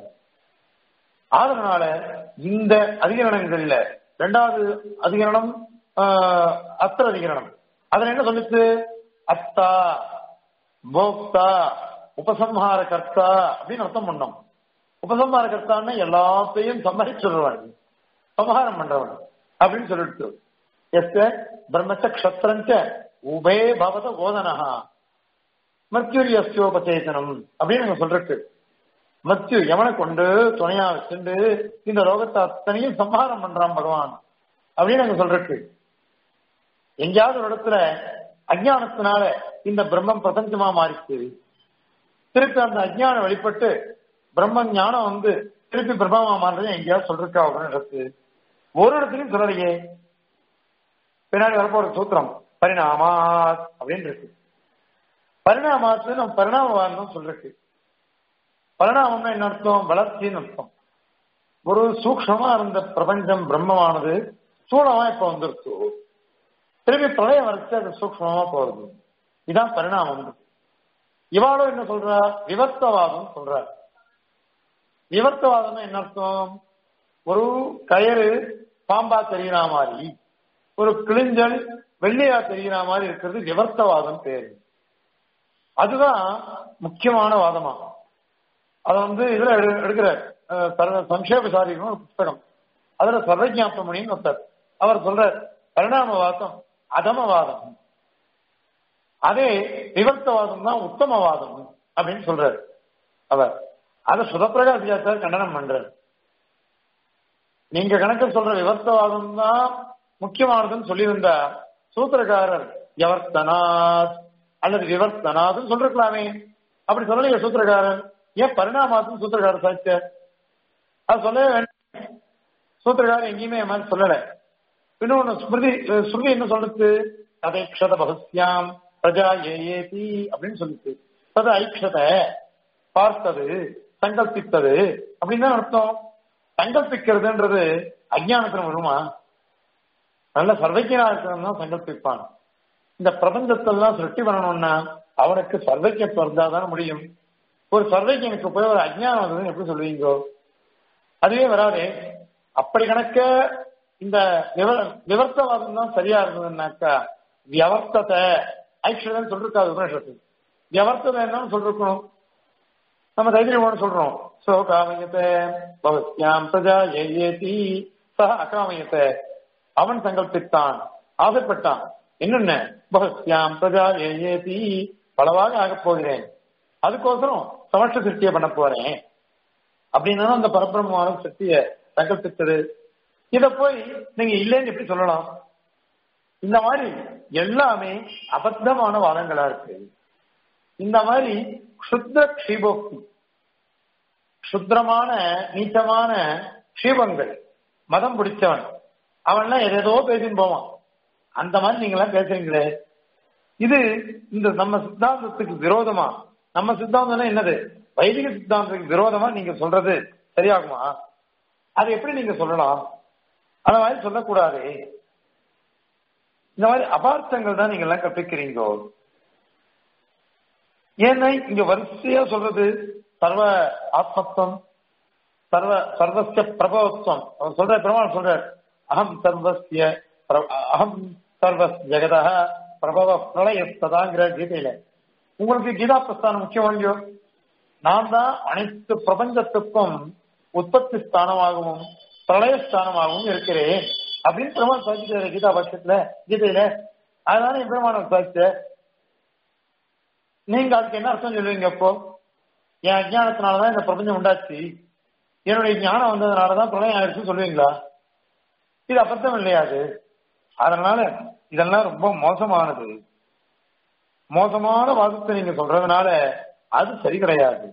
அதனால இந்த அதிகரணங்கள்ல இரண்டாவது அதிகரணம் ஆஹ், அத்திர அதிகரணம் அதுல என்ன சொல்லுச்சு அத்தா போக்தா உபசம்ஹார கர்த்தா அப்படின்னு அர்த்தம் பண்ணோம் உபசம்ஹார கர்த்தான்னா எல்லாத்தையும் சம்மரிச்சுடுறவன் சம்ஹாரம் பண்றவன் அப்படின்னு சொல்லிட்டு எஸ் பிரம்மச்ச க்ஷத்ரஞ்ச உபே பவத ஓதனஹா மர்க்யூரியஸ்யோபச்சேதனம் அப்படின்னு நாங்க சொல்றக்கு மத்யு எவனை கொண்டு துணையா வச்சுண்டு இந்த லோகத்தை அத்தனையும் சம்ஹாரம் பண்றான் பகவான் அப்படின்னு நாங்க சொல்றக்கு எங்கேயாவது ஒரு இடத்துல அஜ்ஞானத்தினால இந்த பிரம்மம் பிரபஞ்சமா மாறிச்சு திருப்பி அந்த அஜ்ஞானம் வெளிப்பட்டு பிரம்ம ஞானம் வந்து திருப்பி பிரம்மமா மாறுறது எங்கேயாவது சொல்றக்கா உபனிடத்து ஒரு இடத்துலயும் சொல்லலையே பின்னாடி வரப்போ ஒரு சூத்திரம் பரிணாமாத் அப்படின்னு இருக்கு பரிணாமாத்து நம்ம பரிணாமவாதம் சொல்றக்கு பரிணாமம்னா என்ன அர்த்தம் வளர்ச்சின்னு அர்த்தம் ஒரு சூக்ஷமா இருந்த பிரபஞ்சம் பிரம்மமானது ஸ்தூலமா இப்ப வந்துருச்சு திரும்பி பிரளயம் வரைச்சு அது சூக்ஷமா போறது இதான் பரிணாமம் இவாளும் என்ன சொல்றா விவர்த்தவாதம் சொல்றா விவர்த்தவாதம் என்ன அர்த்தம் ஒரு கயிறு பாம்பா தெரியுற மாதிரி ஒரு கிழிஞ்சல் வெள்ளையா தெரியுற மாதிரி இருக்கிறது விவர்த்தவாதம் பேரு அதுதான் முக்கியமான வாதமா அத வந்து இதுல எடு- எடுக்கிற அஹ், சர்வ- சம்ஷேபசாரின்னு ஒரு புஸ்தகம் அதுல சர்வஜாபமணின்னு ஒருத்தர் அவர் சொல்ற பரிணாமவாதம் அதமவாதம் அதே விவர்த்தவாதம் தான் உத்தமவாதம் அப்படின்னு சொல்றாரு அவர் அதை சுதப்பிரகாசியாச்சார் கண்டனம் பண்றாரு நீங்க கணக்கு சொல்ற விவர்த்தவாதம் தான் முக்கியமானதுன்னு சொல்லியிருந்தா சூத்திரக்காரர் யவர்த்தனாத் அல்லது விவர்த்தனாத்னு சொல்லிருக்கலாமே அப்படி சொல்லலையே சூத்திரக்காரர் ஏன் பரிணாமாத்துன்னு சூத்திரக்காரர் சாய்ச்சார் அது சொல்லவே வேண்டாம் சூத்திரக்காரர் எங்கேயுமே என் மாதிரி சொல்லல இன்னொன்னு ஸ்மிருதி ஸ்ருதி என்ன சொல்லுது ததைக்ஷத பகஸ்யாம் பிரஜா ஏஏதி அப்படின்னு சொல்லுது தது ஐக்ஷத பார்த்தது சங்கல்பித்தது அப்படின்னு தான் அர்த்தம் சங்கல்பிக்கிறதுன்றது அஜ்ஞானத்துல வருமா நல்ல சர்வைக்கியனா இருக்கிறவன் தான் சங்கல்பிப்பான் இந்த பிரபஞ்சத்தெல்லாம் சிருஷ்டி பண்ணணும்னா அவனுக்கு சர்வைக்கியத்துவம் இருந்தா தானே முடியும் ஒரு சர்வைக்கியனுக்கு போய் ஒரு அஜ்ஞானம் வந்ததுன்னு எப்படி சொல்லுவீங்க அதுவே வராதே அப்படி கணக்க இந்த விவர- விவர்த்தவாதம் தான் சரியா இருந்ததுன்னாக்கா வியவர்த்தத்தை ஐஸ்வர்யன் சொல்லிருக்காது உபநிஷத்து வியவர்த்ததை என்னன்னு சொல்லிருக்கணும் நம்ம தைரியமான சொல்றோம் சோ காமயத்தை பவத்யாம் பிரஜா ஏஏதி சக அகாமயத்தை அவன் சங்கல்பித்தான் ஆசைப்பட்டான் என்னென்ன பகத்யாம் பிரஜா ஏஏதி பலவாக ஆகப் போகிறேன் அதுக்கோசரம் சமஷ்ட சிருஷ்டியை பண்ண போறேன் அப்படின்னா அந்த பரபிரம்மமான சக்தியை சங்கல்பித்தது இத போய் நீங்க இல்லைன்னு எப்படி சொல்லலாம் இந்த மாதிரி எல்லாமே அபத்தமான வாதங்களா இருக்கு இந்த மாதிரி சுத்த க்ஷீபோக்தி சுத்திரமான நீச்சமான க்ஷீபங்கள் மதம் பிடிச்சவன் அவன்லாம் எதேதோ பேசின்னு போவான் அந்த மாதிரி நீங்க எல்லாம் பேசுறீங்களே இது இந்த நம்ம சித்தாந்தத்துக்கு விரோதமா நம்ம சித்தாந்தம்னா என்னது வைதிக சித்தாந்தத்துக்கு விரோதமா நீங்க சொல்றது சரியாகுமா அது எப்படி நீங்க சொல்லலாம் அந்த மாதிரி சொல்லக்கூடாது இந்த மாதிரி அபார்த்தங்கள் தான் நீங்க எல்லாம் கற்பிக்கிறீங்க ஏன்னா இங்க வரிசையா சொல்றது சர்வ ஆத்மத்துவம் சர்வ சர்வசிய பிரபவத்துவம் அவர் சொல்ற பெருமாள் சொல்றார் அகம் சர்வசிய பிர- அகம் சர்வ ஜெகதா பிரபவ பிரளயத்ததாங்கிற கீதையில உங்களுக்கு கீதா பிரஸ்தானம் முக்கியம் இல்லையோ நான் தான் அனைத்து பிரபஞ்சத்துக்கும் உற்பத்தி ஸ்தானமாகவும் பிரளய ஸ்தானமாகவும் இருக்கிறேன் அப்படின்னு பெருமாள் சாதிச்சாரு கீதா பட்சத்துல கீதையில அதனால என் பெருமாள் சாதிச்ச நீங்க அதுக்கு என்ன அர்த்தம் சொல்லுவீங்க அப்போ என் அஜ்ஞானத்தினாலதான் இந்த பிரபஞ்சம் உண்டாச்சு என்னுடைய ஞானம் வந்ததுனாலதான் பிரளயம் ஆயிடுச்சுன்னு சொல்லுவீங்களா இது அபத்தம் இல்லையா அது அதனால இதெல்லாம் ரொம்ப மோசமானது மோசமான வாதத்தை நீங்க சொல்றதுனால அது சரி கிடையாது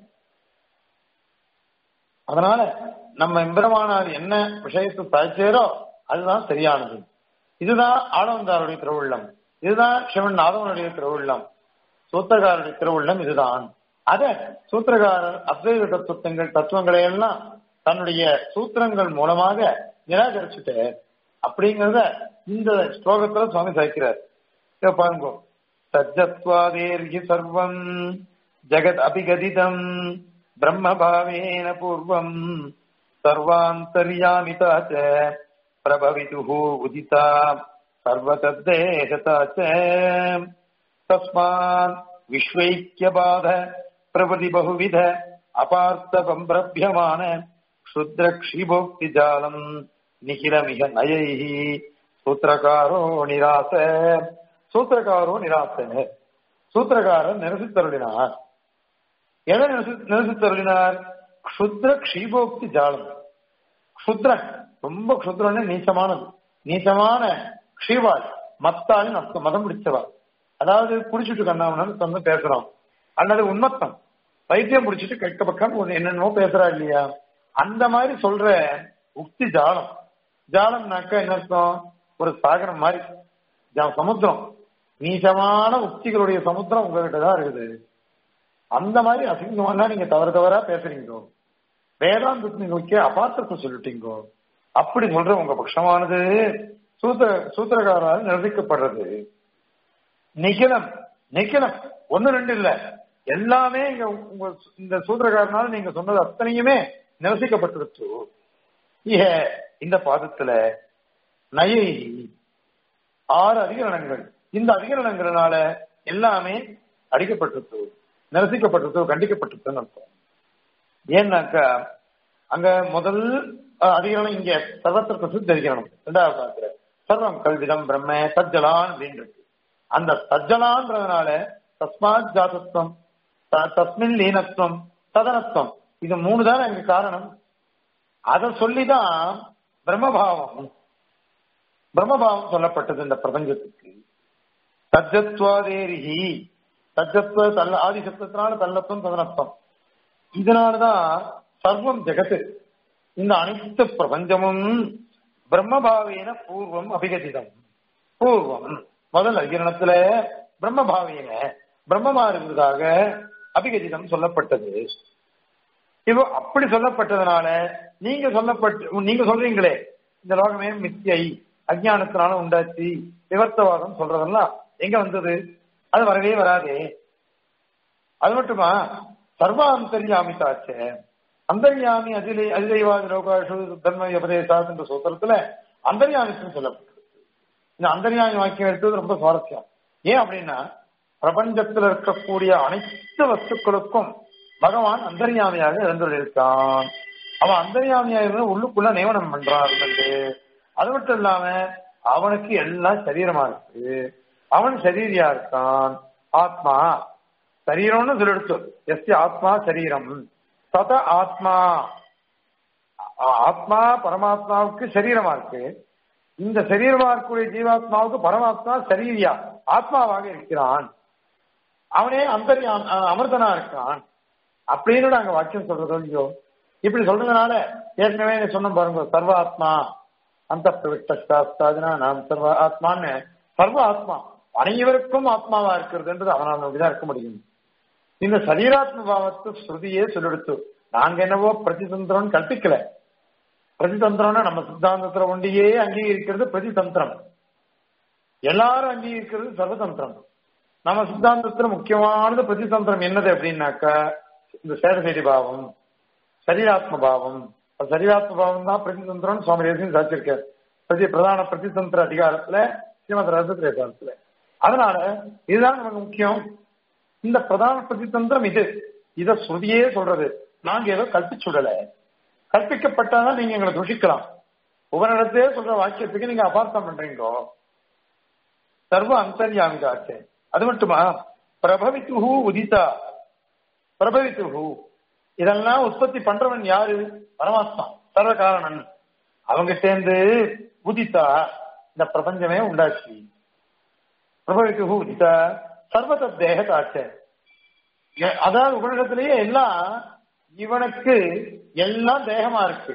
அதனால நம்ம எம்பெருமானார் என்ன விஷயத்தை சாய்ச்சாரோ அதுதான் சரியானது இதுதான் ஆளவந்தாருடைய திருவுள்ளம் இதுதான் சிவன் நாதவனுடைய திருவுள்ளம் சூத்திரகாரருடைய திருவுள்ளம் இதுதான் அத சூத்திரகாரர் அத்வைத தத்துவங்கள் தத்துவங்களை எல்லாம் தன்னுடைய சூத்திரங்கள் மூலமாக நிராகரிச்சுட்டு அப்படிங்கறத இந்த ஸ்லோகத்துல சுவாமி சாய்க்கிறார் இத பாருங்க சஜத்வாதேர்கி சர்வம் ஜெகத் அபிகதிதம் பிரம்மபாவேன பூர்வம் சர்வாந்தர்யாமிதா ச பிரபவிதுः உதிதா சர்வதத்தேகதா ச தஸ்மாத் விஸ்வைக்கியபாத பிரபதி பகுவித அபார்த்தபம் பிரபியமான க்ஷுத்ர க்ஷிபோக்தி ஜாலம் நிகிலமிக நயைஹி சூத்திரகாரோ நிராச சூத்திரகாரோ நிராச சூத்திரகாரர் நிரசித்தருளினார் எதை நிரசி- நிரசித்தருளினார் க்ஷுத்ர க்ஷீபோக்தி ஜாலம் க்ஷுத்ரன் ரொம்ப க்ஷுத்ரன்னு நீச்சமானது நீச்சமான க்ஷீவாள் மத்தாளின் அர்த்தம் மதம் பிடிச்சவா அதாவது குடிச்சிட்டு கண்ணாமன்னு சொந்த பேசுறோம் அல்லது உண்மத்தம் வைத்தியம் பிடிச்சிட்டு கெட்ட பக்கம் ஒரு என்னென்னமோ பேசுறா இல்லையா அந்த மாதிரி சொல்ற உக்தி ஜாலம் ஜாலம்னாக்க என்ன அர்த்தம் ஒரு சாகரம் மாதிரி ஜா- சமுத்திரம் நீச்சமான உக்திகளுடைய சமுத்திரம் உங்ககிட்ட தான் இருக்குது அந்த மாதிரி அசிங்கமா நீங்க தவறு தவறா பேசுறீங்க வேதாந்தத்தை நீங்க வைக்க அபாத்திரத்தை சொல்லிட்டீங்க அப்படி சொல்ற உங்க பட்சமானது சூத்திர சூத்திரகாரால் நிரதிக்கப்படுறது நிகிலம் நிகிலம் ஒண்ணு ரெண்டு இல்ல எல்லாமே இங்க உங்க இந்த சூத்திரகாரனால நீங்க சொன்னது அத்தனையுமே நிரசிக்கப்பட்டிருச்சு இக இந்த பாதத்துல நயை ஆறு அதிகரணங்கள் இந்த அதிகரணங்களால எல்லாமே அடிக்கப்பட்டிருக்கு நிரசிக்கப்பட்டிருக்கு கண்டிக்கப்பட்டிருக்குன்னு அர்த்தம் ஏன்னாக்கா அங்க முதல் அஹ், அதிகரணம் இங்க சர்வத்திர பிரசித்த அதிகரணம் ரெண்டாவது பாத்துல சர்வம் கல்விதம் பிரம்ம தஜ்ஜலான் அப்படின்னு இருக்கு அந்த தஜ்ஜலான்றதுனால தஸ்மாத் ஜாதத்துவம் த- தஸ்மின் லீனத்துவம் ததனத்துவம் இது மூணு தான் அங்க காரணம் அதை சொல்லிதான் பிரம்மபாவம் பிரம்மபாவம் சொல்லப்பட்டது இந்த பிரபஞ்சத்துக்கு தஜத்வாதேரிஹி தஜத்வ தல்ல ஆதிசப்தத்தினால தல்லத்துவம் ததனத்துவம் இதனாலதான் சர்வம் ஜெகத்து இந்த அனைத்து பிரபஞ்சமும் பிரம்மபாவேன பூர்வம் அபிகதிதம் பூர்வம் முதல் அதிகரணத்துல பிரம்மபாவேன பிரம்மமா இருந்ததாக அபிகதிதம் சொல்லப்பட்டது இப்போ அப்படி சொல்லப்பட்டதுனால நீங்க சொல்லப்பட்டு நீங்க சொல்றீங்களே இந்த லோகமே மித்தியை அஜானத்தினால உண்டாச்சு விவர்த்தவாதம் சொல்றதெல்லாம் எங்க வந்தது அது வரவே வராதே அது மட்டுமா சர்வாந்தர்யாமிதாச்சே அந்தர்யாமி அதிலே அதிதைவாதி லோகாஷு தர்ம உபதேசாத் என்ற சூத்திரத்துல அந்தர்யாமித்துன்னு சொல்லப்பட்டது இந்த அந்தர்யாமி வாக்கியம் எடுத்தது ரொம்ப சுவாரஸ்யம் ஏன் அப்படின்னா பிரபஞ்சத்தில் இருக்கக்கூடிய அனைத்து வஸ்துக்களுக்கும் பகவான் அந்தர்யாமியாக இருந்திருக்கான் அவன் அந்தர்யாமியாக இருந்து உள்ளுக்குள்ள நியமனம் பண்றான் என்று அது மட்டும் இல்லாம அவனுக்கு எல்லாம் சரீரமா இருக்கு அவன் சரீரியா இருக்கான் ஆத்மா சரீரம்னு சொல்லிடுச்சு எஸ் ஆத்மா சரீரம் சத ஆத்மா ஆத்மா பரமாத்மாவுக்கு சரீரமா இருக்கு இந்த சரீரமா இருக்கக்கூடிய ஜீவாத்மாவுக்கு பரமாத்மா சரீரியா ஆத்மாவாக இருக்கிறான் அவனே அந்தரியா அமிர்தனா இருக்கான் அப்படின்னு நாங்க வாக்கியம் சொல்றதோ இல்லையோ இப்படி சொல்றதுனால ஏற்கனவே சொன்ன பாருங்க சர்வ ஆத்மா அந்த பிரவிஷ்டாஸ்தாதுனா நாம் சர்வ ஆத்மான்னு சர்வ ஆத்மா அனைவருக்கும் ஆத்மாவா இருக்கிறதுன்றது அவனால் அப்படிதான் இருக்க முடியும் இந்த சரீராத்ம பாவத்து ஸ்ருதியே சொல்லெடுத்து நாங்க என்னவோ பிரதிதந்திரம் கற்பிக்கல பிரதிதந்திரம்னா நம்ம சித்தாந்தத்துல ஒண்டியே அங்கீகரிக்கிறது பிரதிதந்திரம் எல்லாரும் அங்கீகரிக்கிறது சர்வதந்திரம் நம்ம சித்தாந்தத்துல முக்கியமானது பிரதிதந்திரம் என்னது அப்படின்னாக்கா இந்த சேடசேடி பாவம் சரீராத்ம பாவம் சரீராத்ம பாவம் தான் பிரதிதந்திரம் சுவாமி தேசியம் சாச்சிருக்கார் பிரதி பிரதான பிரதிதந்திர அதிகாரத்துல ஸ்ரீமத் ரசத்திரேசாரத்துல அதனால இதுதான் நமக்கு முக்கியம் இந்த பிரதான பிரதிதந்திரம் இது இத ஸ்ருதியே சொல்றது நாங்க ஏதோ கற்பிச்சுடல கற்பிக்கப்பட்டாதான் நீங்க எங்களை துஷிக்கலாம் உபரிடத்தே சொல்ற வாக்கியத்துக்கு நீங்க அபார்த்தம் பண்றீங்கோ சர்வ அந்தர்யாமிதாச்சே அது மட்டுமா பிரபவித்துஹு உதிதா பிரபவித்துஹு இதெல்லாம் உற்பத்தி பண்றவன் யாரு பரமாத்மா சர்வ காரணன் அவங்க சேர்ந்து உதித்தா இந்த பிரபஞ்சமே உண்டாச்சு பிரபவித்துஹு உதிதா சர்வத தேகதாச்சே அதாவது உபனிடத்திலேயே எல்லாம் இவனுக்கு எல்லாம் தேகமா இருக்கு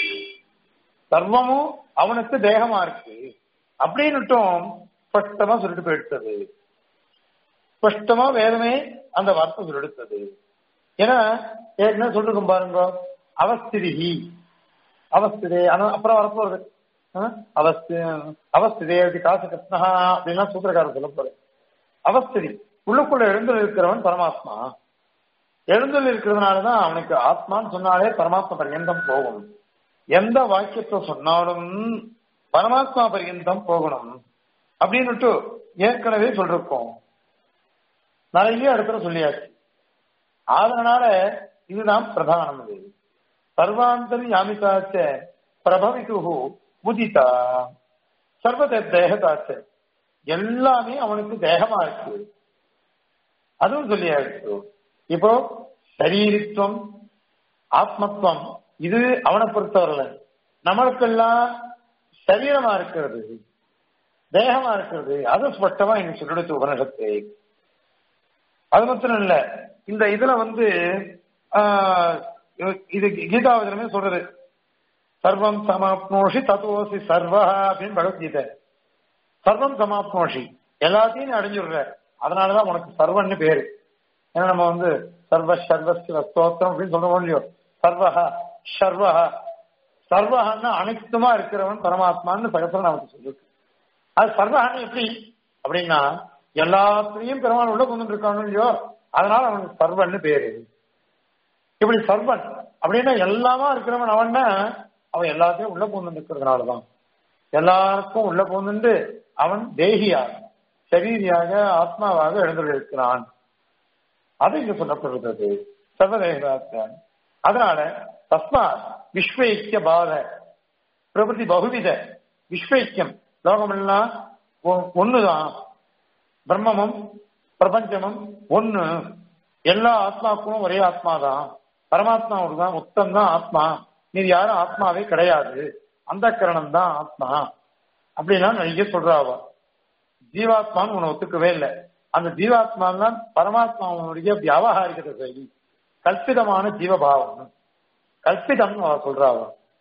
சர்வமும் அவனுக்கு தேகமா இருக்கு அப்படின்னுட்டும் ஸ்பஷ்டமா சொல்லிட்டு போயிடுத்தது ஸ்பஷ்டமா வேதமே அந்த வார்த்தை சொல்லிடுத்தது ஏன்னா ஏற்கனவே சொல்லிருக்கும் பாருங்க அவஸ்திரிகி அவஸ்திரே அப்புறம் வரப்போறது அவஸ்தி அவஸ்திரே அப்படி காசு கத்னா அப்படின்னா சூத்திரக்காரர் சொல்ல போறேன் அவஸ்திரி உள்ளுக்குள்ள எழுந்து இருக்கிறவன் பரமாத்மா எழுந்தல் இருக்கிறதுனாலதான் அவனுக்கு ஆத்மான்னு சொன்னாலே பரமாத்மா பரியந்தம் போகும் எந்த வாக்கியத்தை சொன்னாலும் பரமாத்மா பரியந்தம் போகணும் அப்படின்னுட்டு ஏற்கனவே சொல்லிருக்கோம் நிறைய இடத்துல சொல்லியாச்சு அதனால இதுதான் பிரதானம் இது சர்வாந்தரி யாமிதாச்ச பிரபவித்து புதிதா சர்வத தேகதாச்ச எல்லாமே அவனுக்கு தேகமா இருக்கு அதுவும் சொல்லியாச்சு இப்போ சரீரித்துவம் ஆத்மத்துவம் இது அவனை பொறுத்தவரல நம்மளுக்கெல்லாம் சரீரமா இருக்கிறது தேகமா இருக்கிறது அது ஸ்பஷ்டமா இங்க சொல்லிடுச்சு உபனிஷத்து அது மாத்திரம் இல்ல இந்த இதுல வந்து இது கீதாவதனமே சொல்றது சர்வம் சமாப்னோஷி தத்துவோசி சர்வா அப்படின்னு பகவத்கீதை சர்வம் சமாப்னோஷி எல்லாத்தையும் அடைஞ்சுடுற அதனாலதான் உனக்கு சர்வன்னு பேரு ஏன்னா நம்ம வந்து சர்வ சர்வஸ்வ ஸ்தோத்திரம் அப்படின்னு சொல்றோம் இல்லையோ சர்வஹா சர்வஹா சர்வஹான்னு அனைத்துமா இருக்கிறவன் பரமாத்மான்னு சகசரம் நமக்கு சொல்லிருக்கு அது சர்வஹான்னு எப்படி அப்படின்னா எல்லாத்துலயும் பெருமாள் உள்ள கொண்டு இருக்கானு இல்லையோ அதனால அவனுக்கு சர்வன்னு பேரு இப்படி சர்வன் அப்படின்னா எல்லாமா இருக்கிறவன் அவன்னா அவன் எல்லாத்தையும் உள்ள பூந்து இருக்கிறதுனாலதான் எல்லாருக்கும் உள்ள பூந்துண்டு அவன் தேகியாக சரீரியாக ஆத்மாவாக எழுந்திருக்கிறான் அது இங்க சொல்லப்படுகிறது சர்வதேகாத்தான் அதனால தஸ்மா விஸ்வைக்கிய பாத பிரபதி பகுவித விஸ்வைக்கியம் லோகமெல்லாம் ஒண்ணுதான் பிரம்மமும் பிரபஞ்சமும் ஒண்ணு எல்லா ஆத்மாக்கும் ஒரே ஆத்மா தான் பரமாத்மாவோட தான் மொத்தம் தான் ஆத்மா நீ யாரும் ஆத்மாவே கிடையாது அந்த கரணம் தான் ஆத்மா அப்படிலாம் நிறைய சொல்றாவா ஜீவாத்மான்னு உன்னை ஒத்துக்கவே இல்லை அந்த ஜீவாத்மான் பரமாத்மாவுடைய வியாபகாரிகத்தை சொல்லி கல்பிதமான ஜீவபாவம் கல்பிதம் அவ சொல்றாவ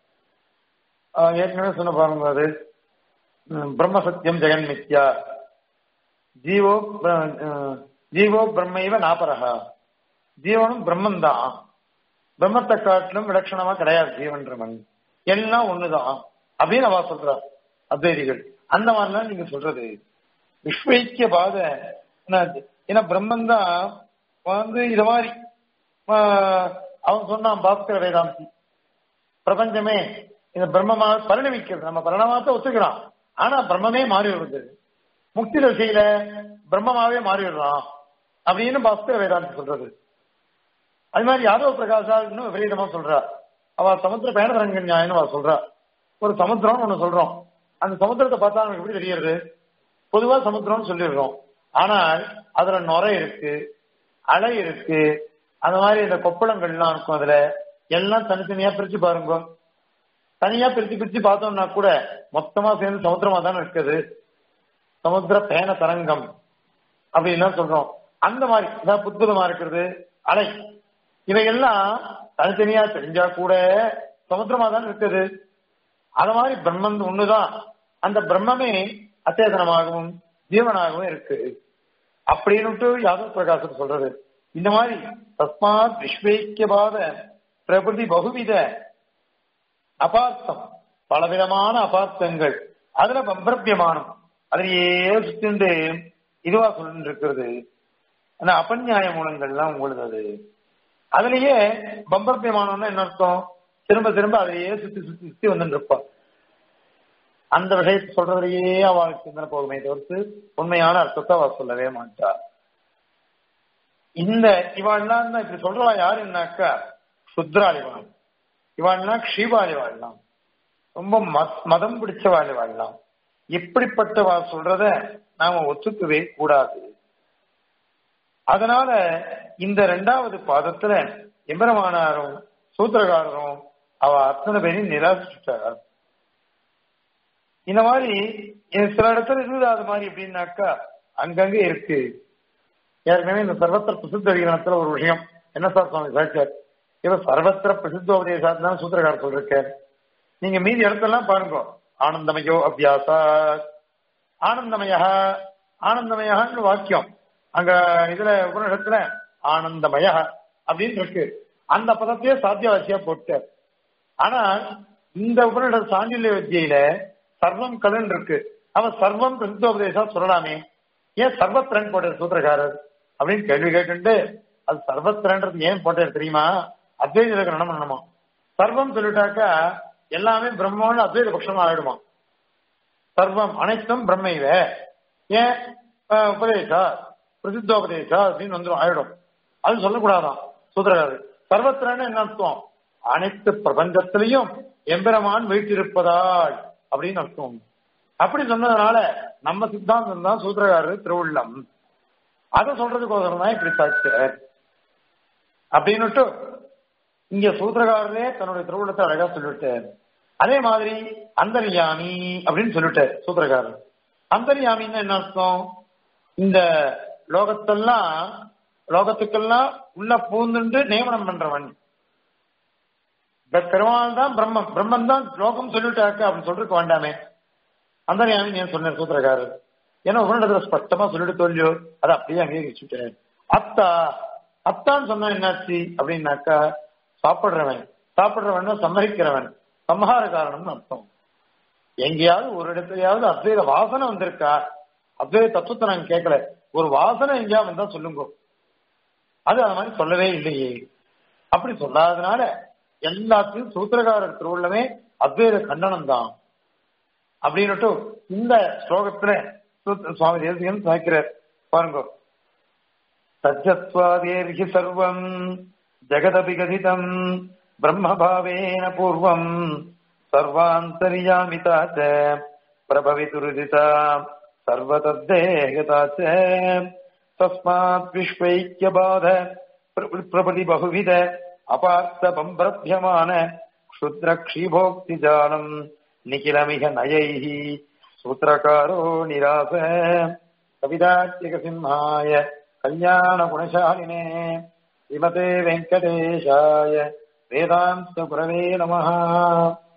ஆஹ், ஏற்கனவே சொன்ன பாருங்க அது ம், பிரம்ம சத்தியம் ஜெகன் மித்யா ஜீவோ பிர- அஹ், ஜீவோ பிரம்மைவ நாபரகா ஜீவனும் பிரம்மன் தான் பிரம்மத்தை காட்டிலும் விலட்சணமா கிடையாது ஜீவன்றவன் எல்லாம் ஒண்ணுதான் அப்படின்னு அவ சொல்றா அத்வைதிகள் அந்த மாதிரிலாம் நீங்க சொல்றது விஸ்வைக்கிய பாத என்ன- ஏன்னா பிரம்மன் தான் வந்து இத மாதிரி ஆஹ், அவன் சொன்னான் பாஸ்கர வேதாந்தி பிரபஞ்சமே இந்த பிரம்மமாக பரிணமிக்கிறது நம்ம பரிணாமத்தை ஒத்துக்கிறோம் ஆனா பிரம்மமே மாறி வருது முக்தி தசையில பிரம்மமாவே மாறி விடுறான் அப்படின்னு பாஸ்கர வேதாந்தி சொல்றது அது மாதிரி யாதவ பிரகாஷா இன்னும் விபரீதமா சொல்றா அவ சமுத்திர பயணரங்க நியாயம் அவ சொல்றா ஒரு சமுத்திரம்னு ஒண்ணு சொல்றோம் அந்த சமுத்திரத்தை பார்த்தா நமக்கு எப்படி தெரியறது பொதுவா சமுத்திரம்னு சொல்லிடுறோம் ஆனால் அதுல நுரை இருக்கு அலை இருக்கு அந்த மாதிரி இந்த கொப்பளங்கள்லாம் இருக்கும் அதுல எல்லாம் தனித்தனியா பிரிச்சு பாருங்க தனியா பிரிச்சு பிரிச்சு பார்த்தோம்னா கூட மொத்தமா சேர்ந்து சமுத்திரமா தானே இருக்குது சமுத்திர பேன தரங்கம் அப்படின்லாம் சொல்றோம் அந்த மாதிரி அதாவது புத்புதமா இருக்கிறது அலை இவையெல்லாம் தனித்தனியா தெரிஞ்சா கூட சமுத்திரமா தான் இருக்குது அது மாதிரி பிரம்மன் ஒண்ணுதான் அந்த பிரம்மமே அச்சேதனமாகவும் ஜீவனாகவும் இருக்கு அப்படின்னுட்டு யாதவ் பிரகாசம் சொல்றது இந்த மாதிரி தஸ்மாத் விஸ்வைக்கியபாத பிரபதி பகுவித அபார்த்தம் பலவிதமான அபார்த்தங்கள் அதுல பம்பிரபியமானம் அதிலேயே சுத்திண்டு இதுவா சொல்லிட்டு இருக்கிறது ஆனா அபநியாய மூலங்கள்லாம் உங்களுக்கு அது அதுலயே பம்பரப்பியமானம்னா என்ன அர்த்தம் திரும்ப திரும்ப அதையே சுத்தி சுத்தி சுத்தி வந்துட்டு இருப்பா அந்த விஷயத்தை சொல்றதுலயே அவளுக்கு சிந்தனை போகுமே தவிர்த்து உண்மையான அர்த்தத்தை அவ சொல்லவே மாட்டா இந்த இவாள்லாம் தான் இப்படி சொல்றவா யாருன்னாக்கா சுத்ராளிவாள் இவாள்லாம் க்ஷீபாளி வாழலாம் ரொம்ப மத்- மதம் பிடிச்சவாளி வாழலாம் இப்படிப்பட்டவா சொல்றத நாம ஒத்துக்கவே கூடாது அதனால இந்த ரெண்டாவது பாதத்துல எம்பெருமானாரும் சூத்திரகாரரும் அவ அத்தனை பேரையும் நிராகரிச்சுட்டார் இந்த மாதிரி இது சில இடத்துல இருந்தது அது மாதிரி எப்படின்னாக்கா அங்கங்க இருக்கு ஏற்கனவே இந்த சர்வத்திர பிரசித்த அதிகரணத்துல ஒரு விஷயம் என்ன சார் சுவாமி சாட்சார் இவர் சர்வத்திர பிரசித்தோபதேசாத் தான் சூத்திரகாரர் சொல்லிருக்கார் நீங்க மீதி இடத்தெல்லாம் பாருங்க ஆனந்தமயோ அபியாசா ஆனந்தமயா ஆனந்தமயான்னு வாக்கியம் அங்க இதுல உபநிஷத்துல ஆனந்தமய அப்படின்னு இருக்கு அந்த பதத்தையே சாத்தியவாசியா போட்டார் ஆனா இந்த உபநிஷ சாண்டில்ய வித்தியில சர்வம் கலன் இருக்கு அவன் சர்வம் பிரசித்தோபதேசா சொல்லலாமே ஏன் சர்வத்திரன் போட்டார் சூத்திரக்காரர் அப்படின்னு கேள்வி கேட்டுட்டு அது சர்வத்திரன்றது ஏன் போட்டார் தெரியுமா அத்வைத கிரகணம் பண்ணணுமா சர்வம் சொல்லிட்டாக்கா எல்லாமே பிரம்மன்னு அத்வைத பட்சமா ஆயிடுமா சர்வம் அனைத்தும் பிரம்மைவ ஏன் அஹ், உபதேசா பிரசித்தோபதேசா அப்படின்னு வந்துடும் ஆயிடும் அது சொல்லக்கூடாதான் சூத்திரக்காரர் சர்வத்திரன்னு என்ன அர்த்தம் அனைத்து பிரபஞ்சத்திலையும் எம்பெருமான் வீட்டிருப்பதால் அப்படின்னு அர்த்தம் அப்படி சொன்னதுனால நம்ம சித்தாந்தம் தான் சூத்திரக்காரர் திருவுள்ளம் அதை சொல்றதுக்கோசரம் தான் இப்படி சாட்சியார் அப்படின்னுட்டு இங்க சூத்திரக்காரரே தன்னுடைய திருவுள்ளத்தை அழகா சொல்லிவிட்டார் அதே மாதிரி அந்தர்யாமி அப்படின்னு சொல்லிட்டார் சூத்திரக்காரர் அந்தர்யாமின்னு என்ன அர்த்தம் இந்த லோகத்தெல்லாம் லோகத்துக்கெல்லாம் உள்ள பூந்துண்டு நியமனம் பண்றவன் இந்த பெருமாள் தான் பிரம்மம் பிரம்மன் தான் லோகம் சொல்லிட்டாக்க அப்படின்னு சொல்லிருக்க வேண்டாமே அந்தர்யாமி ஏன் சொன்னேன் சூத்திரக்காரர் ஏன்னா உன்னடத்துல ஸ்பஷ்டமா சொல்லிட்டு தோல்வியோ அதை அப்படியே அங்கீகரிச்சுட்டேன் அத்தா அத்தான்னு சொன்னா என்னாச்சு அப்படின்னாக்கா சாப்பிடுறவன் சாப்பிடுறவன் சம்மரிக்கிறவன் சம்ஹார காரணம்னு அர்த்தம் எங்கேயாவது ஒரு இடத்துலயாவது அத்வைத வாசனை வந்திருக்கா அத்வைத தத்துவத்தை நாங்க கேட்கல ஒரு வாசனை எங்கேயாவது வந்தா சொல்லுங்க அது அது மாதிரி சொல்லவே இல்லையே அப்படி சொல்லாதனால எல்லாத்தையும் சூத்திரகாரர் திருவுள்ளமே அத்வைத கண்டனம் தான் அப்படின்னுட்டு இந்த ஸ்லோகத்துல சூத்திர- சுவாமி தேசிகன் சாய்க்கிறார் பாருங்க சஜத்வாதேர்ஹி சர்வம் ஜெகதபி கதிதம் பிரம்மபாவேன பூர்வம் சர்வாந்தரியாமிதா ச பிரபவிதுருதிதா சர்வதத்தேகதா ச தஸ்மாத் விஸ்வைக்கியபாத பிர- பிரபதி பகுவித அபார்த்த பம்பிரபியமான க்ஷுத்ர க்ஷீபோக்தி ஜாலம் நிகிலமிக நயைஹி சூத்திரகாரோ நிராச கவிதாத்தியக சிம்ஹாய கல்யாண குணசாலினே ஸ்ரீமதே வெங்கடேஷாய வேதாந்த குரவே நமஹ